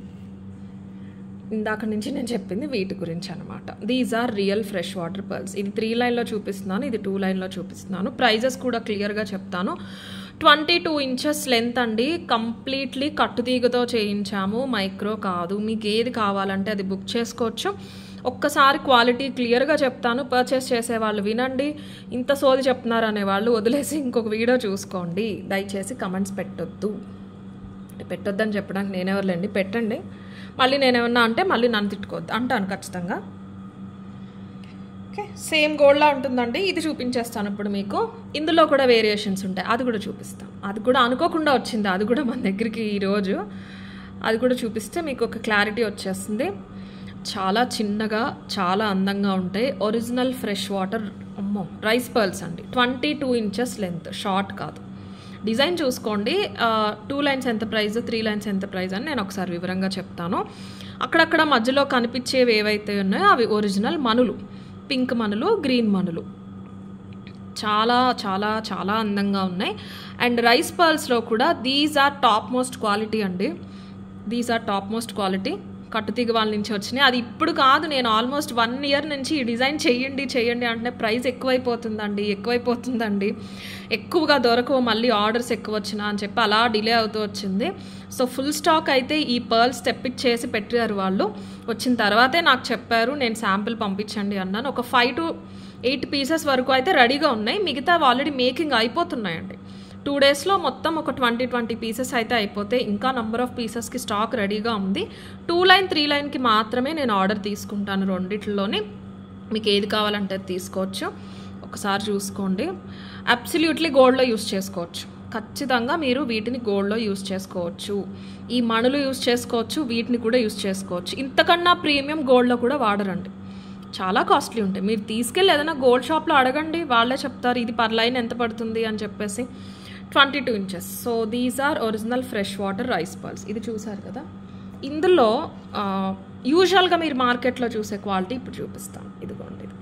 ఇందాక నుంచి నేను చెప్పింది వీటి గురించి అనమాట these are real fresh water pearls ఇది త్రీ లైన్లో చూపిస్తున్నాను ఇది టూ లైన్లో చూపిస్తున్నాను ప్రైజెస్ కూడా క్లియర్గా చెప్తాను ట్వంటీ టూ ఇంచెస్ లెంత్ అండి కంప్లీట్లీ కట్టుతీగతో చేయించాము మైక్రో కాదు మీకు ఏది కావాలంటే అది బుక్ చేసుకోవచ్చు ఒక్కసారి క్వాలిటీ క్లియర్గా చెప్తాను పర్చేస్ చేసే వాళ్ళు వినండి ఇంత సోది చెప్తున్నారు అనేవాళ్ళు వదిలేసి ఇంకొక వీడియో చూసుకోండి దయచేసి కమెంట్స్ పెట్టొద్దు పెట్టొద్దని చెప్పడానికి నేనెవరులేండి పెట్టండి మళ్ళీ నేనేమన్నా అంటే మళ్ళీ నన్ను తిట్టుకోవద్దు అంటాను ఖచ్చితంగా ఓకే సేమ్ గోల్డ్లా ఉంటుందండి ఇది చూపించేస్తాను ఇప్పుడు మీకు ఇందులో కూడా వేరియేషన్స్ ఉంటాయి అది కూడా చూపిస్తాను అది కూడా అనుకోకుండా వచ్చింది అది కూడా మన దగ్గరికి ఈరోజు అది కూడా చూపిస్తే మీకు ఒక క్లారిటీ వచ్చేస్తుంది చాలా చిన్నగా చాలా అందంగా ఉంటాయి ఒరిజినల్ ఫ్రెష్ వాటర్ అమ్మో రైస్ పర్ల్స్ అండి twenty two inches length short కాదు డిజైన్ చూసుకోండి టూ లైన్స్ ఎంత ప్రైస్ త్రీ లైన్స్ ఎంత ప్రైస్ అని నేను ఒకసారి వివరంగా చెప్తాను అక్కడక్కడ మధ్యలో కనిపించేవి ఏవైతే ఉన్నాయో అవి ఒరిజినల్ మనులు పింక్ మనులు గ్రీన్ మనులు చాలా చాలా చాలా అందంగా ఉన్నాయి అండ్ రైస్ పర్ల్స్లో కూడా these are top most quality అండి these are top most quality కట్టుతీగ వాళ్ళ నుంచి వచ్చినాయి అది ఇప్పుడు కాదు నేను ఆల్మోస్ట్ వన్ ఇయర్ నుంచి ఈ డిజైన్ చేయండి చేయండి అంటే ప్రైస్ ఎక్కువైపోతుందండి ఎక్కువైపోతుందండి ఎక్కువగా దొరకవు మళ్ళీ ఆర్డర్స్ ఎక్కువ వచ్చినా అని చెప్పి అలా డిలే అవుతూ వచ్చింది సో ఫుల్ స్టాక్ అయితే ఈ పర్ల్స్ తెప్పించేసి పెట్టారు వాళ్ళు వచ్చిన తర్వాతే నాకు చెప్పారు నేను శాంపిల్ పంపించండి అన్నాను ఒక ఫైవ్ టు ఎయిట్ పీసెస్ వరకు అయితే రెడీగా ఉన్నాయి మిగతా ఆల్రెడీ మేకింగ్ అయిపోతున్నాయండి టూ డేస్లో మొత్తం ఒక ట్వంటీ ట్వంటీ పీసెస్ అయితే అయిపోతే ఇంకా నంబర్ ఆఫ్ పీసెస్కి స్టాక్ రెడీగా ఉంది టూ లైన్ త్రీ లైన్కి మాత్రమే నేను ఆర్డర్ తీసుకుంటాను రెండిట్లోని మీకు ఏది కావాలంటే అది తీసుకోవచ్చు ఒకసారి చూసుకోండి అబ్సల్యూట్లీ గోల్డ్లో యూస్ చేసుకోవచ్చు ఖచ్చితంగా మీరు వీటిని గోల్డ్లో యూస్ చేసుకోవచ్చు ఈ మణులు యూస్ చేసుకోవచ్చు వీటిని కూడా యూస్ చేసుకోవచ్చు ఇంతకన్నా ప్రీమియం గోల్డ్లో కూడా వాడరండి చాలా కాస్ట్లీ ఉంటాయి మీరు తీసుకెళ్ళి ఏదైనా గోల్డ్ షాప్లో అడగండి వాళ్ళే చెప్తారు ఇది పర్ లైన్ ఎంత పడుతుంది అని చెప్పేసి twenty two inches so these are original fresh water rice pearls ఇది చూసారు కదా ఇందులో యూజువల్గా మీరు మార్కెట్లో చూసే క్వాలిటీ ఇప్పుడు చూపిస్తాను ఇదిగోండి ఇది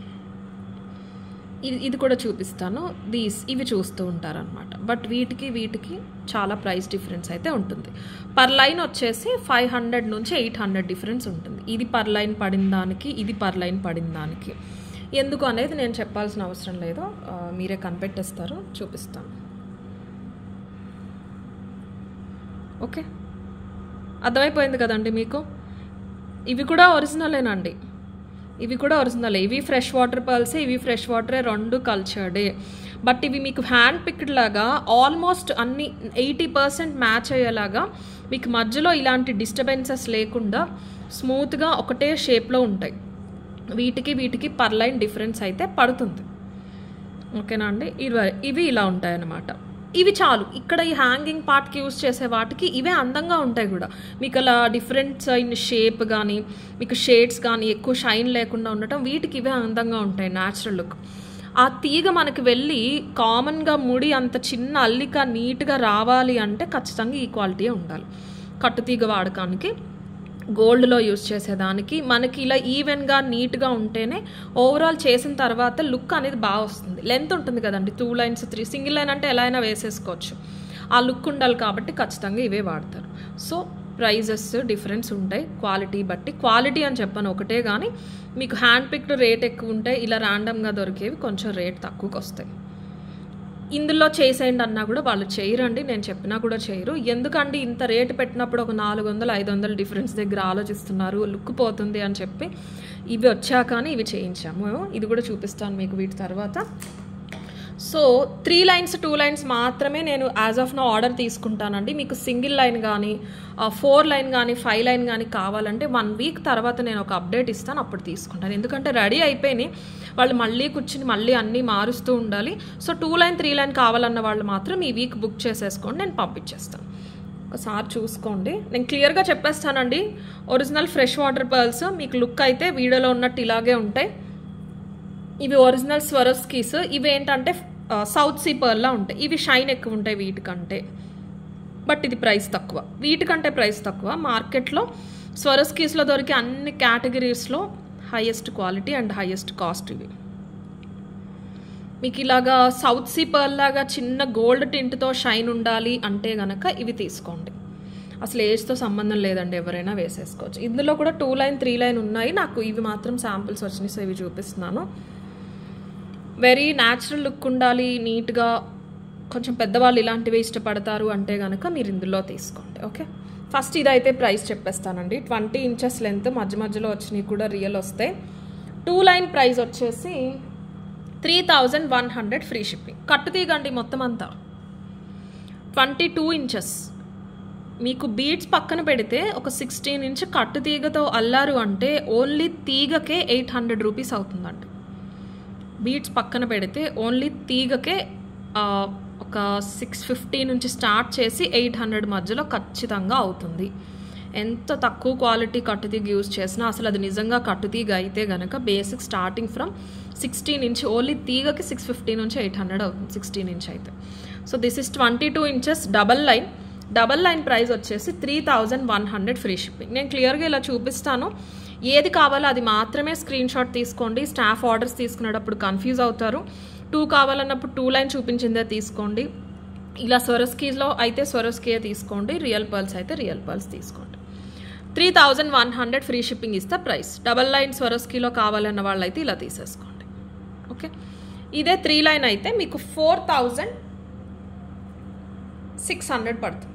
ఇది ఇది కూడా చూపిస్తాను దీస్ ఇవి చూస్తూ ఉంటారనమాట బట్ వీటికి వీటికి చాలా ప్రైస్ డిఫరెన్స్ అయితే ఉంటుంది పర్ లైన్ వచ్చేసి ఫైవ్ హండ్రెడ్ నుంచి ఎయిట్ హండ్రెడ్ డిఫరెన్స్ ఉంటుంది ఇది పర్ లైన్ పడిన దానికి ఇది పర్ లైన్ పడిన దానికి ఎందుకు అనేది నేను చెప్పాల్సిన అవసరం లేదు ఆ, మీరే కనిపెట్టేస్తారు చూపిస్తాను ఓకే అర్థమైపోయింది కదండి మీకు ఇవి కూడా ఒరిజినలేనండి ఇవి కూడా ఒరిజినల్ ఇవి ఫ్రెష్ వాటర్ పర్ల్సే ఇవి ఫ్రెష్ వాటరే రెండు కల్చర్డే బట్ ఇవి మీకు హ్యాండ్ పిక్డ్ లాగా ఆల్మోస్ట్ అన్ని ఎయిటీ పర్సెంట్ మ్యాచ్ అయ్యేలాగా మీకు మధ్యలో ఇలాంటి డిస్టర్బెన్సెస్ లేకుండా స్మూత్గా ఒకటే షేప్లో ఉంటాయి వీటికి వీటికి పర్ లైన్ డిఫరెన్స్ అయితే పడుతుంది ఓకేనా అండి ఇవి ఇవి ఇలా ఉంటాయి అన్నమాట ఇవి చాలు ఇక్కడ ఈ హ్యాంగింగ్ పార్ట్కి యూస్ చేసే వాటికి ఇవే అందంగా ఉంటాయి కూడా మీకు అలా డిఫరెంట్ ఇన్ షేప్ కానీ మీకు షేడ్స్ కానీ ఎక్కువ షైన్ లేకుండా ఉండటం వీటికి ఇవే అందంగా ఉంటాయి న్యాచురల్ లుక్ ఆ తీగ మనకి వెళ్ళి కామన్గా ముడి అంత చిన్న అల్లిక నీట్గా రావాలి అంటే ఖచ్చితంగా ఈ క్వాలిటీ ఉండాలి కట్టుతీగ వాడకానికి గోల్డ్లో యూస్ చేసేదానికి మనకి ఇలా ఈవెన్గా నీట్గా ఉంటేనే ఓవరాల్ చేసిన తర్వాత లుక్ అనేది బాగా వస్తుంది లెంత్ ఉంటుంది కదండి two lines three single line అంటే ఎలా అయినా వేసేసుకోవచ్చు ఆ లుక్ ఉండాలి కాబట్టి ఖచ్చితంగా ఇవే వాడతారు సో ప్రైజెస్ డిఫరెన్స్ ఉంటాయి క్వాలిటీ బట్టి క్వాలిటీ అని చెప్పాను ఒకటే కానీ మీకు హ్యాండ్ పిక్డ్ రేట్ ఎక్కువ ఉంటాయి ఇలా ర్యాండమ్గా దొరికేవి కొంచెం రేట్ తక్కువకి వస్తాయి ఇందులో చేసేయండి అన్నా కూడా వాళ్ళు చేయరండి నేను చెప్పినా కూడా చేయరు ఎందుకండి ఇంత రేటు పెట్టినప్పుడు ఒక నాలుగు వందలు ఐదు వందలు డిఫరెన్స్ దగ్గర ఆలోచిస్తున్నారు లుక్ పోతుంది అని చెప్పి ఇవి వచ్చాకని ఇవి చేయించాము ఇది కూడా చూపిస్తాను మీకు వీటి తర్వాత so three lines two lines మాత్రమే నేను యాజ్ ఆఫ్ నా ఆర్డర్ తీసుకుంటానండి మీకు సింగిల్ లైన్ కానీ ఫోర్ లైన్ కానీ ఫైవ్ లైన్ కానీ కావాలంటే వన్ వీక్ తర్వాత నేను ఒక అప్డేట్ ఇస్తాను అప్పుడు తీసుకుంటాను ఎందుకంటే రెడీ అయిపోయినాయి వాళ్ళు మళ్ళీ కూర్చుని మళ్ళీ అన్నీ మారుస్తూ ఉండాలి so two line three line కావాలన్న వాళ్ళు మాత్రం ఈ వీక్ బుక్ చేసేసుకోండి నేను పంపించేస్తాను ఒకసారి చూసుకోండి నేను క్లియర్గా చెప్పేస్తానండి ఒరిజినల్ ఫ్రెష్ వాటర్ పర్ల్స్ మీకు లుక్ అయితే వీడియోలో ఉన్నట్టు ఇలాగే ఉంటాయి ఇవి ఒరిజినల్ స్వరస్కీస్ ఇవి ఏంటంటే సౌత్ సీ పర్ల్లా ఉంటాయి ఇవి షైన్ ఎక్కువ ఉంటాయి వీటికంటే బట్ ఇది ప్రైస్ తక్కువ వీటికంటే ప్రైస్ తక్కువ మార్కెట్లో స్వరస్కీస్లో దొరికే అన్ని కేటగిరీస్లో highest quality and highest cost ఇవి మీకు ఇలాగా సౌత్ సీ పర్ల్ లాగా చిన్న గోల్డ్ టింట్తో షైన్ ఉండాలి అంటే గనక ఇవి తీసుకోండి అసలు ఏజ్తో సంబంధం లేదండి ఎవరైనా వేసేసుకోవచ్చు ఇందులో కూడా టూ లైన్ త్రీ లైన్ ఉన్నాయి నాకు ఇవి మాత్రం శాంపిల్స్ వచ్చినాయి సో ఇవి చూపిస్తున్నాను వెరీ న్యాచురల్ లుక్ ఉండాలి నీట్గా కొంచెం పెద్దవాళ్ళు ఇలాంటివి ఇష్టపడతారు అంటే కనుక మీరు ఇందులో తీసుకోండి ఓకే ఫస్ట్ ఇదైతే ప్రైస్ చెప్పేస్తానండి ట్వంటీ ఇంచెస్ లెంత్ మధ్య మధ్యలో వచ్చినవి కూడా రియల్ వస్తాయి టూ లైన్ ప్రైస్ వచ్చేసి three thousand one hundred free shipping కట్టు తీగండి మొత్తం అంతా ట్వంటీ టూ ఇంచెస్ మీకు బీడ్స్ పక్కన పెడితే ఒక సిక్స్టీన్ ఇంచ్ కట్టు తీగతో అల్లారు అంటే ఓన్లీ తీగకే ఎయిట్ హండ్రెడ్ రూపీస్ అవుతుందండి బీడ్స్ పక్కన పెడితే ఓన్లీ తీగకే ఒక సిక్స్ ఫిఫ్టీ నుంచి స్టార్ట్ చేసి ఎయిట్ హండ్రెడ్ మధ్యలో ఖచ్చితంగా అవుతుంది ఎంత తక్కువ క్వాలిటీ కట్టుతీగ యూజ్ చేసినా అసలు అది నిజంగా కట్టుతీగ అయితే గనక basic starting from sixteen inch only తీగకి సిక్స్ ఫిఫ్టీ నుంచి ఎయిట్ హండ్రెడ్ అవుతుంది సిక్స్టీన్ ఇంచ్ అయితే so this is twenty two inches double line double line price వచ్చేసి three thousand one hundred free shipping నేను క్లియర్గా ఇలా చూపిస్తాను ఏది కావాలో అది మాత్రమే స్క్రీన్ షాట్ తీసుకోండి స్టాఫ్ ఆర్డర్స్ తీసుకునేటప్పుడు కన్ఫ్యూజ్ అవుతారు టూ కావాలన్నప్పుడు టూ లైన్ చూపించిందే తీసుకోండి ఇలా స్వరస్కీలో అయితే స్వరస్కీయే తీసుకోండి రియల్ పర్ల్స్ అయితే రియల్ పర్ల్స్ తీసుకోండి three thousand one hundred free shipping ఇస్తే ప్రైస్ డబల్ లైన్ స్వరస్కీలో కావాలన్న వాళ్ళైతే ఇలా తీసేసుకోండి ఓకే ఇదే త్రీ లైన్ అయితే మీకు ఫోర్ థౌజండ్ సిక్స్ హండ్రెడ్ పడుతుంది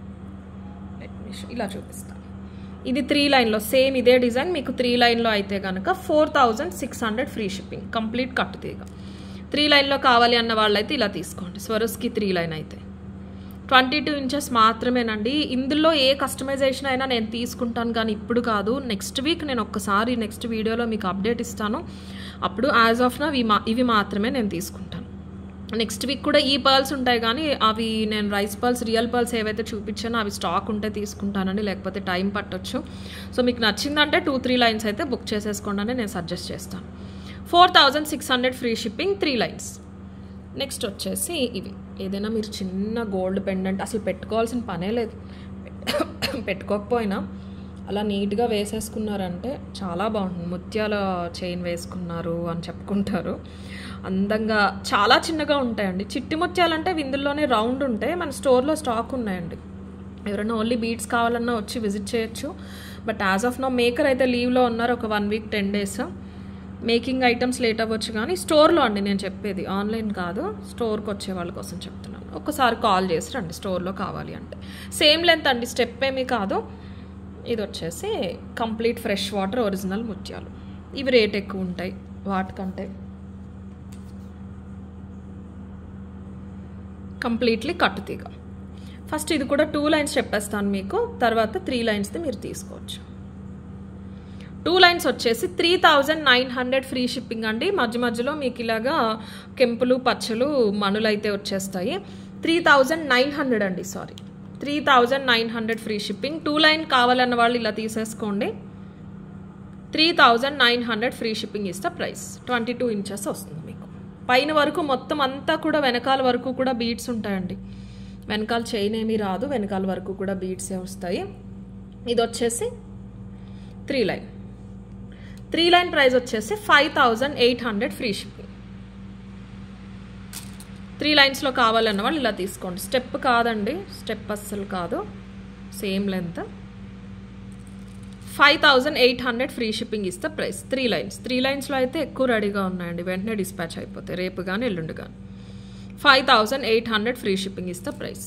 ఇలా చూపిస్తాను ఇది త్రీ లైన్లో సేమ్ ఇదే డిజైన్ మీకు త్రీ లైన్లో అయితే కనుక four thousand six hundred free shipping complete కట్టు తీగ త్రీ లైన్లో కావాలి అన్న వాళ్ళైతే ఇలా తీసుకోండి స్వరస్కి త్రీ లైన్ అయితే ట్వంటీ టూ ఇంచెస్ మాత్రమేనండి ఇందులో ఏ కస్టమైజేషన్ అయినా నేను తీసుకుంటాను కానీ ఇప్పుడు కాదు నెక్స్ట్ వీక్ నేను ఒక్కసారి నెక్స్ట్ వీడియోలో మీకు అప్డేట్ ఇస్తాను అప్పుడు యాజ్ ఆఫ్ నా ఇవి మా ఇవి మాత్రమే నేను తీసుకుంటాను నెక్స్ట్ వీక్ కూడా ఈ పర్ల్స్ ఉంటాయి కానీ అవి నేను రైస్ పర్ల్స్ రియల్ పర్ల్స్ ఏవైతే చూపించానో అవి స్టాక్ ఉంటే తీసుకుంటానండి లేకపోతే టైం పట్టొచ్చు సో మీకు నచ్చిందంటే టూ త్రీ లైన్స్ అయితే బుక్ చేసేసుకోండి అని నేను సజెస్ట్ చేస్తాను four thousand six hundred free shipping three lines next వచ్చేసి ఇవి ఏదైనా మీరు చిన్న గోల్డ్ పెండెంట్ అసలు పెట్టుకోవాల్సిన పనే లేదు పెట్టుకోకపోయినా అలా నీట్గా వేసేసుకున్నారంటే చాలా బాగుంటుంది ముత్యాల చైన్ వేసుకున్నారు అని చెప్పుకుంటారు అందంగా చాలా చిన్నగా ఉంటాయండి చిట్టి ముత్యాలు అంటే ఇందులోనే రౌండ్ ఉంటాయి మన స్టోర్లో స్టాక్ ఉన్నాయండి ఎవరైనా ఓన్లీ బీడ్స్ కావాలన్నా వచ్చి విజిట్ చేయొచ్చు but as of now maker అయితే లీవ్లో ఉన్నారు ఒక one week ten days making items late అవ్వచ్చు కానీ స్టోర్లో అండి నేను చెప్పేది ఆన్లైన్ కాదు స్టోర్కి వచ్చే వాళ్ళ కోసం చెప్తున్నాను ఒకసారి కాల్ చేసి రండి స్టోర్లో కావాలి అంటే సేమ్ లెంత్ అండి స్టెప్ ఏమీ కాదు ఇది వచ్చేసి కంప్లీట్ ఫ్రెష్ వాటర్ ఒరిజినల్ ముత్యాలు ఇవి రేట్ ఎక్కువ ఉంటాయి వాటికంటే కంప్లీట్లీ కట్టుతీగ ఫస్ట్ ఇది కూడా టూ లైన్స్ చెప్పేస్తాను మీకు తర్వాత త్రీ లైన్స్ది మీరు తీసుకోవచ్చు టూ లైన్స్ వచ్చేసి three thousand nine hundred free shipping అండి మధ్య మధ్యలో మీకు ఇలాగా కెంపులు పచ్చలు మనులు అయితే వచ్చేస్తాయి త్రీ థౌజండ్ నైన్ హండ్రెడ్ అండి sorry three thousand nine hundred free shipping two line కావాలన్న వాళ్ళు ఇలా తీసేసుకోండి three thousand nine hundred free shipping ఇస్తే ప్రైస్ ట్వంటీ టూ ఇంచెస్ వస్తుంది మీకు పైన వరకు మొత్తం అంతా కూడా వెనకాల వరకు కూడా బీట్స్ ఉంటాయండి వెనకాల చైన్ ఏమీ రాదు వెనకాల వరకు కూడా బీట్సే వస్తాయి ఇది వచ్చేసి three line three line price వచ్చేసి five thousand eight hundred free shipping three లైన్స్లో కావాలన్న వాళ్ళు ఇలా తీసుకోండి స్టెప్ కాదండి స్టెప్ అస్సలు కాదు same length five thousand eight hundred free shipping ఇస్తే ప్రైస్ త్రీ లైన్స్ త్రీ లైన్స్లో అయితే ఎక్కువ రెడీగా ఉన్నాయండి వెంటనే డిస్పాచ్ అయిపోతాయి రేపు కానీ ఎల్లుండి కానీ five thousand eight hundred free shipping ఇస్తే ప్రైస్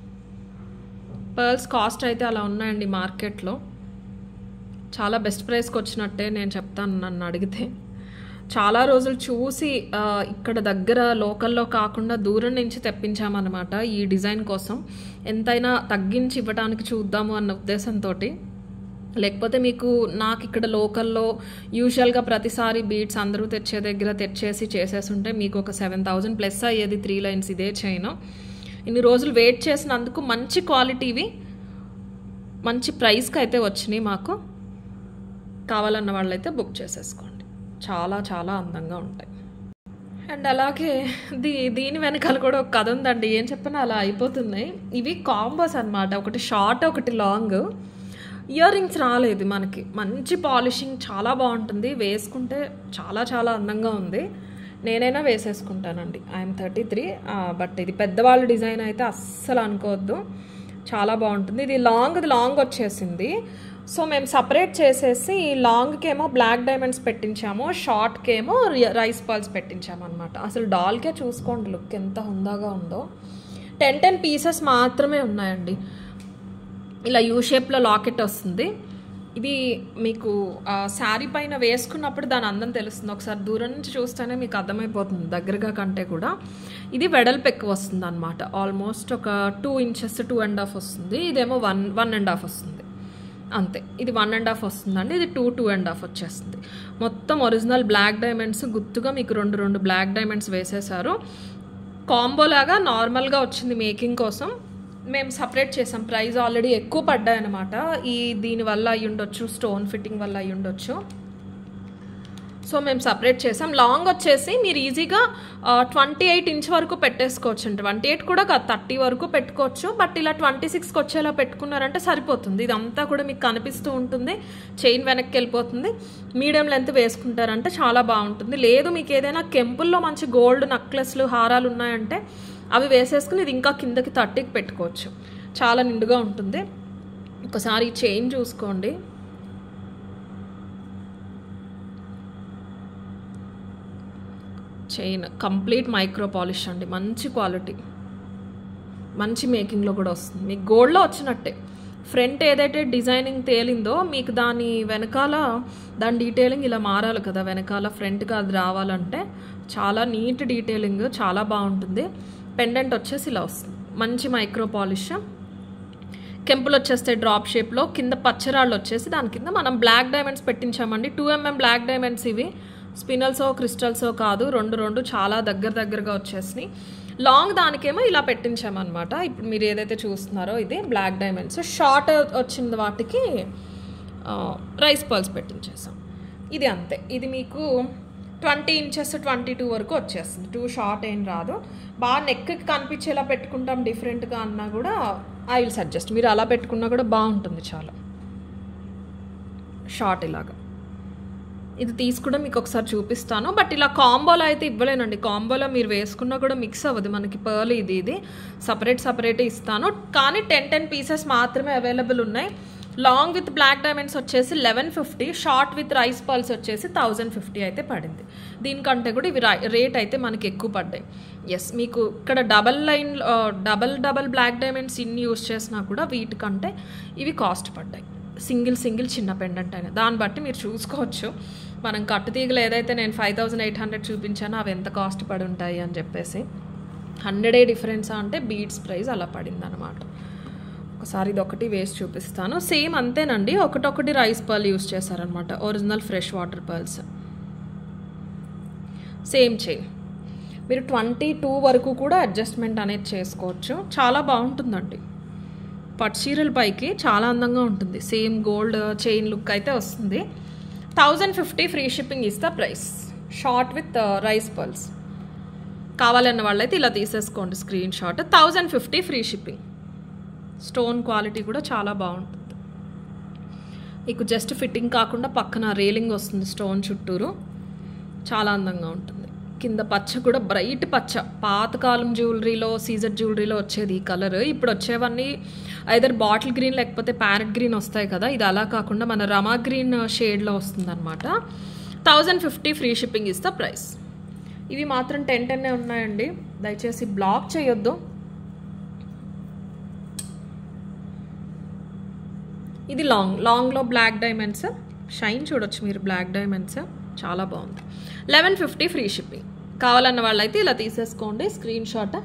పర్ల్స్ కాస్ట్ అయితే అలా ఉన్నాయండి మార్కెట్లో చాలా బెస్ట్ ప్రైస్కి వచ్చినట్టే నేను చెప్తాను నన్ను అడిగితే చాలా రోజులు చూసి ఆ, ఇక్కడ దగ్గర లోకల్లో కాకుండా దూరం నుంచి తెప్పించామన్నమాట ఈ డిజైన్ కోసం ఎంతైనా తగ్గించి ఇవ్వడానికి చూద్దాము అన్న ఉద్దేశంతో లేకపోతే మీకు నాకు ఇక్కడ లోకల్లో యూజువల్గా ప్రతిసారి బీట్స్ అందరూ తెచ్చే దగ్గర తెచ్చేసి చేసేసి ఉంటే మీకు ఒక సెవెన్ థౌజండ్ ప్లస్ అయ్యేది త్రీ లైన్స్ ఇదే చైన్ ఇన్ని రోజులు వెయిట్ చేసినందుకు మంచి క్వాలిటీవి మంచి ప్రైస్కి అయితే వచ్చినాయి మాకు కావాలన్న వాళ్ళైతే బుక్ చేసేసుకోండి చాలా చాలా అందంగా ఉంటాయి అండ్ అలాగే దీ దీని వెనకాల కూడా ఒక కథ ఉందండి ఏం చెప్పినా అలా అయిపోతున్నాయి ఇవి కాంబోస్ అన్నమాట ఒకటి షార్ట్ ఒకటి లాంగ్ ఇయర్ రింగ్స్ రాలేదు మనకి మంచి పాలిషింగ్ చాలా బాగుంటుంది వేసుకుంటే చాలా చాలా అందంగా ఉంది నేనైనా వేసేసుకుంటానండి ఐఎమ్ థర్టీ త్రీ బట్ ఇది పెద్దవాళ్ళ డిజైన్ అయితే అస్సలు అనుకోవద్దు చాలా బాగుంటుంది ఇది లాంగ్ ఇది లాంగ్ వచ్చేసింది సో మేము సపరేట్ చేసేసి ఈ లాంగ్కి ఏమో బ్లాక్ డైమండ్స్ పెట్టించాము షార్ట్కి ఏమో రైస్ పర్ల్స్ పెట్టించాము అనమాట అసలు డాల్కే చూసుకోండి లుక్ ఎంత హుందాగా ఉందో టెన్ టెన్ పీసెస్ మాత్రమే ఉన్నాయండి ఇలా యూ షేప్లో లాకెట్ వస్తుంది ఇది మీకు ఆ శారీ పైన వేసుకున్నప్పుడు దాని అందం తెలుస్తుంది ఒకసారి దూరం నుంచి చూస్తేనే మీకు అర్థమైపోతుంది దగ్గరగా కంటే కూడా ఇది వెడల్పు ఎక్కువ వస్తుంది అనమాట ఆల్మోస్ట్ ఒక two inches two and half వస్తుంది ఇదేమో వన్ వన్ అండ్ హాఫ్ వస్తుంది అంతే ఇది వన్ అండ్ హాఫ్ వస్తుందండి ఇది టూ టూ అండ్ హాఫ్ వచ్చేస్తుంది మొత్తం ఒరిజినల్ బ్లాక్ డైమండ్స్ గుర్తుగా మీకు రెండు రెండు బ్లాక్ డైమండ్స్ వేసేసారు కాంబో లాగా నార్మల్గా వచ్చింది మేకింగ్ కోసం మేము సపరేట్ చేసాం ప్రైస్ ఆల్రెడీ ఎక్కువ పడ్డాయి అనమాట ఈ దీని వల్ల అయి ఉండొచ్చు స్టోన్ ఫిట్టింగ్ వల్ల అయి ఉండొచ్చు సో మేము సపరేట్ చేసాం లాంగ్ వచ్చేసి మీరు ఈజీగా ట్వంటీ ఎయిట్ ఇంచ్ వరకు పెట్టేసుకోవచ్చు ట్వంటీ ఎయిట్ కూడా కాదు థర్టీ వరకు పెట్టుకోవచ్చు బట్ ఇలా ట్వంటీ సిక్స్కి వచ్చేలా పెట్టుకున్నారంటే సరిపోతుంది ఇదంతా కూడా మీకు కనిపిస్తూ ఉంటుంది చైన్ వెనక్కి వెళ్ళిపోతుంది మీడియం లెంత్ వేసుకుంటారంటే చాలా బాగుంటుంది లేదు మీకు ఏదైనా కెంపుల్లో మంచి గోల్డ్ నక్లెస్లు హారాలు ఉన్నాయంటే అవి వేసేసుకుని ఇది ఇంకా కిందకి థర్టీకి పెట్టుకోవచ్చు చాలా నిండుగా ఉంటుంది ఒకసారి ఈ చైన్ చూసుకోండి చైన్ కంప్లీట్ మైక్రో పాలిష్ అండి మంచి క్వాలిటీ మంచి మేకింగ్లో కూడా వస్తుంది మీకు గోల్డ్లో వచ్చినట్టే ఫ్రంట్ ఏదైతే డిజైనింగ్ తేలిందో మీకు దాని వెనకాల దాని డీటెయిలింగ్ ఇలా మారాలి కదా వెనకాల ఫ్రంట్గా అది రావాలంటే చాలా నీట్ డీటెయిలింగ్ చాలా బాగుంటుంది పెండెంట్ వచ్చేసి ఇలా వస్తుంది మంచి మైక్రో పాలిష్ కెంపులు వచ్చేస్తాయి డ్రాప్ షేప్లో కింద పచ్చరాళ్ళు వచ్చేసి దాని కింద మనం బ్లాక్ డైమండ్స్ పెట్టించామండి టూ ఎంఎం బ్లాక్ డైమండ్స్ ఇవి స్పినల్సో క్రిస్టల్సో కాదు రెండు రెండు చాలా దగ్గర దగ్గరగా వచ్చేసినాయి లాంగ్ దానికేమో ఇలా పెట్టించామన్నమాట ఇప్పుడు మీరు ఏదైతే చూస్తున్నారో ఇది బ్లాక్ డైమండ్స్ షార్ట్ వచ్చింది వాటికి రైస్ పర్ల్స్ పెట్టించేసాం ఇది అంతే ఇది మీకు ట్వంటీ ఇంచెస్ ట్వంటీ టూ వరకు వచ్చేస్తుంది టూ షార్ట్ ఏం రాదు బాగా నెక్కి కనిపించేలా పెట్టుకుంటాం డిఫరెంట్గా అన్నా కూడా ఐ విల్ సజెస్ట్ మీరు అలా పెట్టుకున్నా కూడా బాగుంటుంది చాలా షార్ట్ ఇలాగా ఇది తీసుకుని మీకు ఒకసారి చూపిస్తాను బట్ ఇలా కాంబోలో అయితే ఇవ్వలేనండి కాంబోలో మీరు వేసుకున్నా కూడా మిక్స్ అవ్వదు మనకి పర్ల్ ఇది ఇది సపరేట్ సపరేట్ ఇస్తాను కానీ టెన్ టెన్ పీసెస్ మాత్రమే అవైలబుల్ ఉన్నాయి లాంగ్ విత్ బ్లాక్ డైమండ్స్ వచ్చేసి eleven fifty short with rice pearls వచ్చేసి థౌజండ్ ఫిఫ్టీ అయితే పడింది దీనికంటే కూడా ఇవి రేట్ అయితే మనకి ఎక్కువ పడ్డాయి ఎస్ మీకు ఇక్కడ double line double double black diamonds ఇన్ని యూస్ చేసినా కూడా వీటికంటే ఇవి కాస్ట్ పడ్డాయి సింగిల్ సింగిల్ చిన్న పెండెంట్ అయినా దాన్ని బట్టి మీరు చూసుకోవచ్చు మనం కట్టుతీగలు ఏదైతే నేను ఫైవ్ థౌజండ్ ఎయిట్ హండ్రెడ్ చూపించానో అవి ఎంత కాస్ట్ పడి ఉంటాయి అని చెప్పేసి హండ్రెడే డిఫరెన్స్ అంటే బీడ్స్ ప్రైస్ అలా పడింది అనమాట ఒకసారి ఇది ఒకటి వేసి చూపిస్తాను సేమ్ అంతేనండి ఒకటొకటి రైస్ పర్ల్ యూస్ చేశారనమాట original fresh water pearls same చేయి మీరు ట్వంటీ టూ వరకు కూడా అడ్జస్ట్మెంట్ అనేది చేసుకోవచ్చు చాలా బాగుంటుందండి పట్టు చీరల పైకి చాలా అందంగా ఉంటుంది సేమ్ గోల్డ్ చైన్ లుక్ అయితే వస్తుంది థౌజండ్ ఫిఫ్టీ ఫ్రీ షిప్పింగ్ ఇస్తా price short with rice pearls కావాలన్న వాళ్ళైతే ఇలా తీసేసుకోండి screen shot thousand fifty free shipping stone quality కూడా చాలా బాగుంటుంది మీకు జస్ట్ ఫిట్టింగ్ కాకుండా పక్కన రేలింగ్ వస్తుంది స్టోన్ చుట్టూరు చాలా అందంగా ఉంటుంది కింద పచ్చ కూడా బ్రైట్ పచ్చ పాతకాలం జ్యువెలరీలో సీజర్ జ్యువెలరీలో వచ్చేది ఈ కలర్ ఇప్పుడు వచ్చేవన్నీ ఐదర్ బాటిల్ గ్రీన్ లేకపోతే ప్యారెట్ గ్రీన్ వస్తాయి కదా ఇది అలా కాకుండా మన రమా గ్రీన్ షేడ్లో వస్తుంది అనమాట థౌజండ్ ఫిఫ్టీ ఫ్రీ షిప్పింగ్ ఇస్తా ప్రైస్ ఇవి మాత్రం టెన్ టెన్నే ఉన్నాయండి దయచేసి బ్లాక్ చేయొద్దు ఇది లాంగ్ లాంగ్లో బ్లాక్ డైమండ్స్ షైన్ చూడొచ్చు మీరు బ్లాక్ డైమండ్స్ చాలా బాగుంది లెవెన్ ఫిఫ్టీ ఫ్రీ షిప్పింగ్ కావాలన్న వాళ్ళైతే ఇలా తీసేసుకోండి screen shot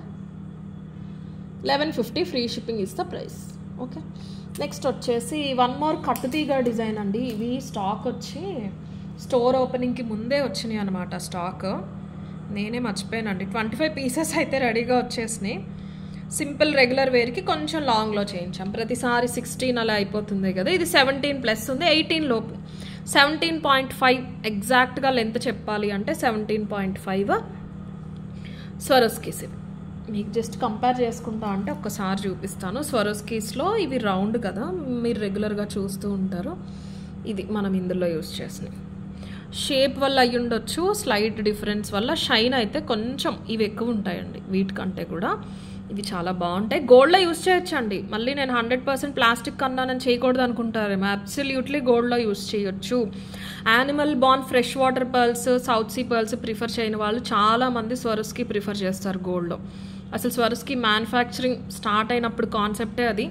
eleven fifty free shipping is the price okay next వచ్చేసి వన్ మోర్ కట్టుతీగ డిజైన్ అండి ఇవి స్టాక్ వచ్చి స్టోర్ ఓపెనింగ్కి ముందే వచ్చినాయి అనమాట స్టాక్ నేనే మర్చిపోయానండి ట్వంటీ ఫైవ్ పీసెస్ అయితే రెడీగా వచ్చేసినాయి సింపుల్ రెగ్యులర్ వేర్కి కొంచెం లాంగ్లో చేయించాం ప్రతిసారి సిక్స్టీన్ అలా అయిపోతుంది కదా ఇది సెవెంటీన్ ప్లస్ ఉంది ఎయిటీన్ లోపు సెవెంటీన్ పాయింట్ ఫైవ్ ఎగ్జాక్ట్గా లెంత్ చెప్పాలి అంటే సెవెంటీన్ పాయింట్ ఫైవ్ స్వరస్కీస్ ఇవి మీకు జస్ట్ కంపేర్ చేసుకుంటా అంటే ఒక్కసారి చూపిస్తాను స్వరోస్కీస్లో ఇవి రౌండ్ కదా మీరు రెగ్యులర్గా చూస్తూ ఉంటారు ఇది మనం ఇందులో యూస్ చేసినాయి షేప్ వల్ల అయ్యి ఉండొచ్చు స్లైట్ డిఫరెన్స్ వల్ల షైన్ అయితే కొంచెం ఇవి ఎక్కువ ఉంటాయండి వీటికంటే కూడా ఇవి చాలా బాగుంటాయి గోల్డ్లో యూస్ చేయొచ్చండి మళ్ళీ నేను హండ్రెడ్ పర్సెంట్ ప్లాస్టిక్ కన్నా నేను చేయకూడదు అనుకుంటారేమో అబ్సల్యూట్లీ గోల్డ్లో యూస్ చేయొచ్చు animal born fresh water pearls south sea pearls prefer చేయని వాళ్ళు చాలామంది స్వరస్కి ప్రిఫర్ చేస్తారు గోల్డ్లో అసలు స్వరస్కి మ్యానుఫ్యాక్చరింగ్ స్టార్ట్ అయినప్పుడు కాన్సెప్టే అది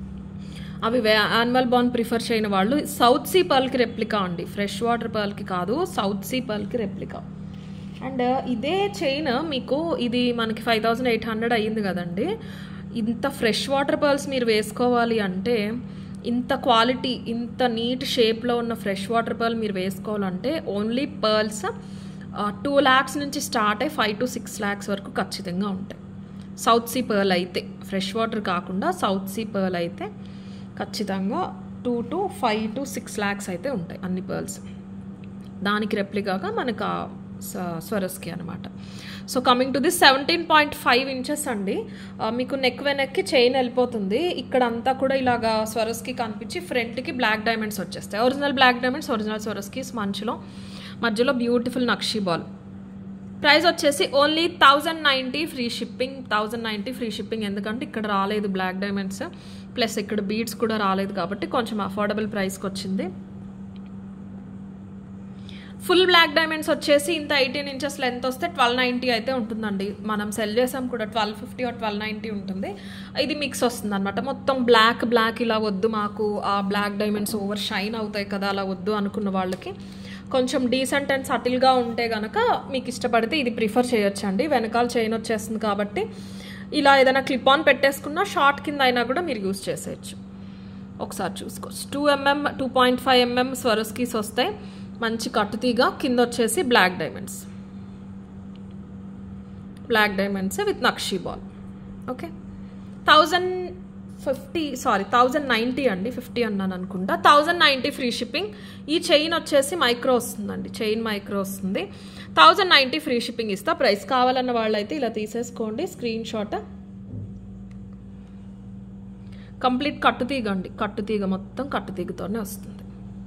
అవి యానిమల్ బాన్ ప్రిఫర్ చేయని వాళ్ళు సౌత్ సీ పర్ల్కి రెప్లికా అండి ఫ్రెష్ వాటర్ పర్ల్కి కాదు సౌత్ సీ పర్ల్కి రెప్లికా అండ్ ఇదే చైన్ మీకు ఇది మనకి ఫైవ్ థౌజండ్ ఎయిట్ హండ్రెడ్ అయ్యింది కదండి ఇంత ఫ్రెష్ వాటర్ పర్ల్స్ మీరు వేసుకోవాలి అంటే ఇంత క్వాలిటీ ఇంత నీట్ షేప్లో ఉన్న ఫ్రెష్ వాటర్ పర్ల్ మీరు వేసుకోవాలంటే ఓన్లీ పర్ల్స్ టూ ల్యాక్స్ నుంచి స్టార్ట్ అయ్యి ఫైవ్ టు సిక్స్ ల్యాక్స్ వరకు ఖచ్చితంగా ఉంటాయి సౌత్ సీ పర్ల్ అయితే ఫ్రెష్ వాటర్ కాకుండా సౌత్ సీ పర్ల్ అయితే ఖచ్చితంగా two to five to six lakhs అయితే ఉంటాయి అన్ని పర్ల్స్ దానికి రెప్లికాగా మనకు ఆ స్వరస్కి అనమాట so coming to this seventeen point five inches అండి మీకు నెక్ వెనక్కి చైన్ వెళ్ళిపోతుంది ఇక్కడ అంతా కూడా ఇలాగా స్వరస్కి కనిపించి ఫ్రంట్కి బ్లాక్ డైమండ్స్ వచ్చేస్తాయి original black diamonds original Swarovski మంచులో మధ్యలో బ్యూటిఫుల్ నక్షి బాల్ ప్రైస్ వచ్చేసి only thousand ninety free shipping thousand ninety free shipping ఎందుకంటే ఇక్కడ రాలేదు బ్లాక్ డైమండ్స్ ప్లస్ ఇక్కడ బీడ్స్ కూడా రాలేదు కాబట్టి కొంచెం అఫోర్డబుల్ ప్రైస్కి వచ్చింది ఫుల్ బ్లాక్ డైమండ్స్ వచ్చేసి ఇంత ఎయిటీన్ ఇంచెస్ లెంత్ వస్తే ట్వెల్వ్ నైంటీ అయితే ఉంటుందండి మనం సెల్ చేసాం కూడా twelve fifty or twelve ninety ఉంటుంది ఇది మిక్స్ వస్తుంది అనమాట మొత్తం బ్లాక్ బ్లాక్ ఇలా వద్దు మాకు ఆ బ్లాక్ డైమండ్స్ ఓవర్ షైన్ అవుతాయి కదా అలా వద్దు అనుకున్న వాళ్ళకి కొంచెం డీసెంట్ అండ్ సటిల్గా ఉంటే కనుక మీకు ఇష్టపడితే ఇది ప్రిఫర్ చేయొచ్చండి వెనకాల చైన్ వచ్చేస్తుంది కాబట్టి ఇలా ఏదైనా క్లిప్ ఆన్ పెట్టేసుకున్నా షార్ట్ కింద అయినా కూడా మీరు యూస్ చేసేయచ్చు ఒకసారి చూసుకోవచ్చు two MM two point five MM Swarovskis వస్తాయి మంచి కట్టుతీగ కింద వచ్చేసి black diamonds black diamonds with nakshi ball okay thousand fifty sorry thousand ninety అండి ఫిఫ్టీ అన్నాను అనుకుంటా థౌజండ్ నైంటీ ఫ్రీ షిప్పింగ్ ఈ చైన్ వచ్చేసి మైక్రో వస్తుందండి చైన్ మైక్రో వస్తుంది థౌజండ్ నైంటీ ఫ్రీ షిప్పింగ్ ఇస్తా ప్రైస్ కావాలన్న వాళ్ళైతే ఇలా తీసేసుకోండి స్క్రీన్ షాట్ కంప్లీట్ కట్టుతీగ అండి కట్టుతీగ మొత్తం కట్టుతీగతోనే వస్తుంది